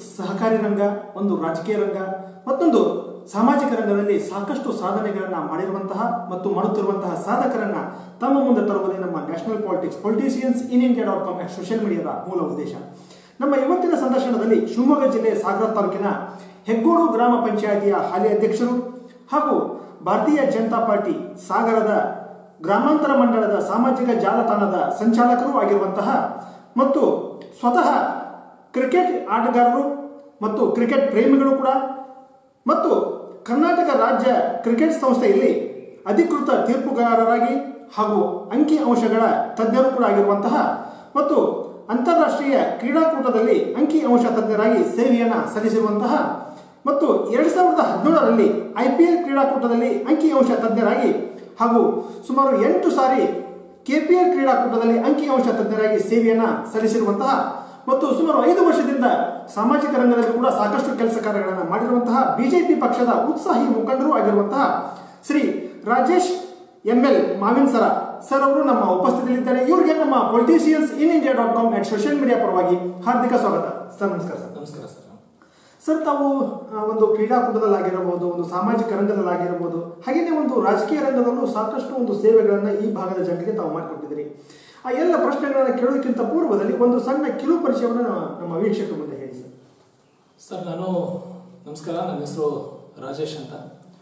ಸಹಕಾರಿ ರಂಗ ಒಂದು ರಾಜಕೀಯ ರಂಗ ಮತ್ತೊಂದು ಸಾಮಾಜಿಕ ರಂಗದಲ್ಲಿ ಸಾಕಷ್ಟು ಸಾಧನೆಗಳನ್ನ ಮಾಡಿರುವಂತಹ ಮತ್ತು ಮಾಡುತ್ತಿರುವಂತಹ ಸಾಧಕರನ್ನ ತಮ್ಮ ಮುಂದೆ ತರುವುದೇ ನಮ್ಮ national politics politicians in India dot com social ಮೀಡಿಯಾದ ಮೂಲ ಉದ್ದೇಶ ನಮ್ಮ ಇವತ್ತಿನ ಸಂದರ್ಶನದಲ್ಲಿ ಶಿವಮೊಗ್ಗ ಜಿಲ್ಲೆ ಸಾಗರ ತಾಲೂಕಿನ ಹೆಗ್ಗೋಡು ಗ್ರಾಮ ಪಂಚಾಯಿತಿಯ ಹಾಲಿ ಅಧ್ಯಕ್ಷರು ಹಾಗೂ ಭಾರತೀಯ ಜನತಾ ಪಾರ್ಟಿ ಸಾಗರದ ಗ್ರಾಮಾಂತರ ಮಂಡಳದ ಸಾಮಾಜಿಕ ಜಾಲತಾಣದ ಸಂಚಾಲಕರು ಆಗಿರುವಂತಹ ಮತ್ತು ಸ್ವತಃ ಕ್ರಿಕೆಟ್ ಆಟಗಾರರು ಮತ್ತು ಕ್ರಿಕೆಟ್ ಪ್ರೇಮಿಗಳು ಕೂಡ ಮತ್ತು ಕರ್ನಾಟಕ ರಾಜ್ಯ ಕ್ರಿಕೆಟ್ ಸಂಸ್ಥೆಯಲ್ಲಿ ಅಧಿಕೃತ ತೀರ್ಪುಗಾರರಾಗಿ ಹಾಗೂ ಅಂಕಿ ಅಂಶಗಳ ತಜ್ಞರು ಕೂಡ ಆಗಿರುವಂತಹ ಮತ್ತು ಅಂತಾರಾಷ್ಟ್ರೀಯ ಕ್ರೀಡಾಕೂಟದಲ್ಲಿ ಅಂಕಿ ಅಂಶ ತಜ್ಞರಾಗಿ ಸೇವೆಯನ್ನು ಸಲ್ಲಿಸಿರುವಂತಹ ಮತ್ತು ಎರಡ್ ಸಾವಿರದ ಹದಿನೇಳರಲ್ಲಿ ಐ ಪಿ ಎಲ್ ಕ್ರೀಡಾಕೂಟದಲ್ಲಿ ಅಂಕಿ ಅಂಶ ತಜ್ಞರಾಗಿ ಹಾಗೂ ಸುಮಾರು ಎಂಟು ಸಾರಿ ಕೆಪಿಎಲ್ ಕ್ರೀಡಾಕೂಟದಲ್ಲಿ ಅಂಕಿ ಅಂಶ ತಜ್ಞರಾಗಿ ಸೇವೆಯನ್ನ ಸಲ್ಲಿಸಿರುವಂತಹ ಮತ್ತು ಸುಮಾರು ಐದು ವರ್ಷದಿಂದ ಸಾಮಾಜಿಕ ರಂಗದಲ್ಲಿ ಕೂಡ ಸಾಕಷ್ಟು ಕೆಲಸ ಕಾರ್ಯಗಳನ್ನು ಮಾಡಿರುವಂತಹ ಬಿಜೆಪಿ ಪಕ್ಷದ ಉತ್ಸಾಹಿ ಮುಖಂಡರು ಆಗಿರುವಂತಹ ಶ್ರೀ ರಾಜೇಶ್ ಎಂ ಎಲ್ ಮಾವಿನ್ ಸರ ಸರ್ ಅವರು ನಮ್ಮ ಉಪಸ್ಥಿತಿಯಲ್ಲಿದ್ದಾರೆ ಇವರಿಗೆ ನಮ್ಮ politicians in India dot com at social media ಪರವಾಗಿ ಹಾರ್ದಿಕ ಸ್ವಾಗತ ಸರ್ ನಮಸ್ಕಾರ ಸರ್ ನಮಸ್ಕಾರ ಸರ್ ಸರ್ ತಾವು ಆ, ಒಂದು ಕ್ರೀಡಾಕೂಟದಲ್ಲಾಗಿರಬಹುದು ಒಂದು ಸಾಮಾಜಿಕ ರಂಗದಲ್ಲಾಗಿರಬಹುದು ಹಾಗೆಯೇ ಒಂದು ರಾಜಕೀಯ ರಂಗದಲ್ಲೂ ಸಾಕಷ್ಟು ಒಂದು ಸೇವೆಗಳನ್ನು ಈ ಭಾಗದ ಜನರಿಗೆ ತಾವು ಮಾಡಿಕೊಟ್ಟಿದ್ದೀರಿ ಆ ಎಲ್ಲ ಪ್ರಶ್ನೆಗಳನ್ನು ಕೇಳೋದಕ್ಕಿಂತ ಪೂರ್ವದಲ್ಲಿ ಒಂದು ಸಣ್ಣ ಕಿರು ಪರಿಚಯವನ್ನು ನಮ್ಮ- ನಮ್ಮ ವೀಕ್ಷಕರ ಮುಂದೆ ಹೇಳಿ ಸರ್ ಸರ್ ನಾನು ನಮಸ್ಕಾರ ನನ್ನ ಹೆಸರು ರಾಜೇಶ್ ಅಂತ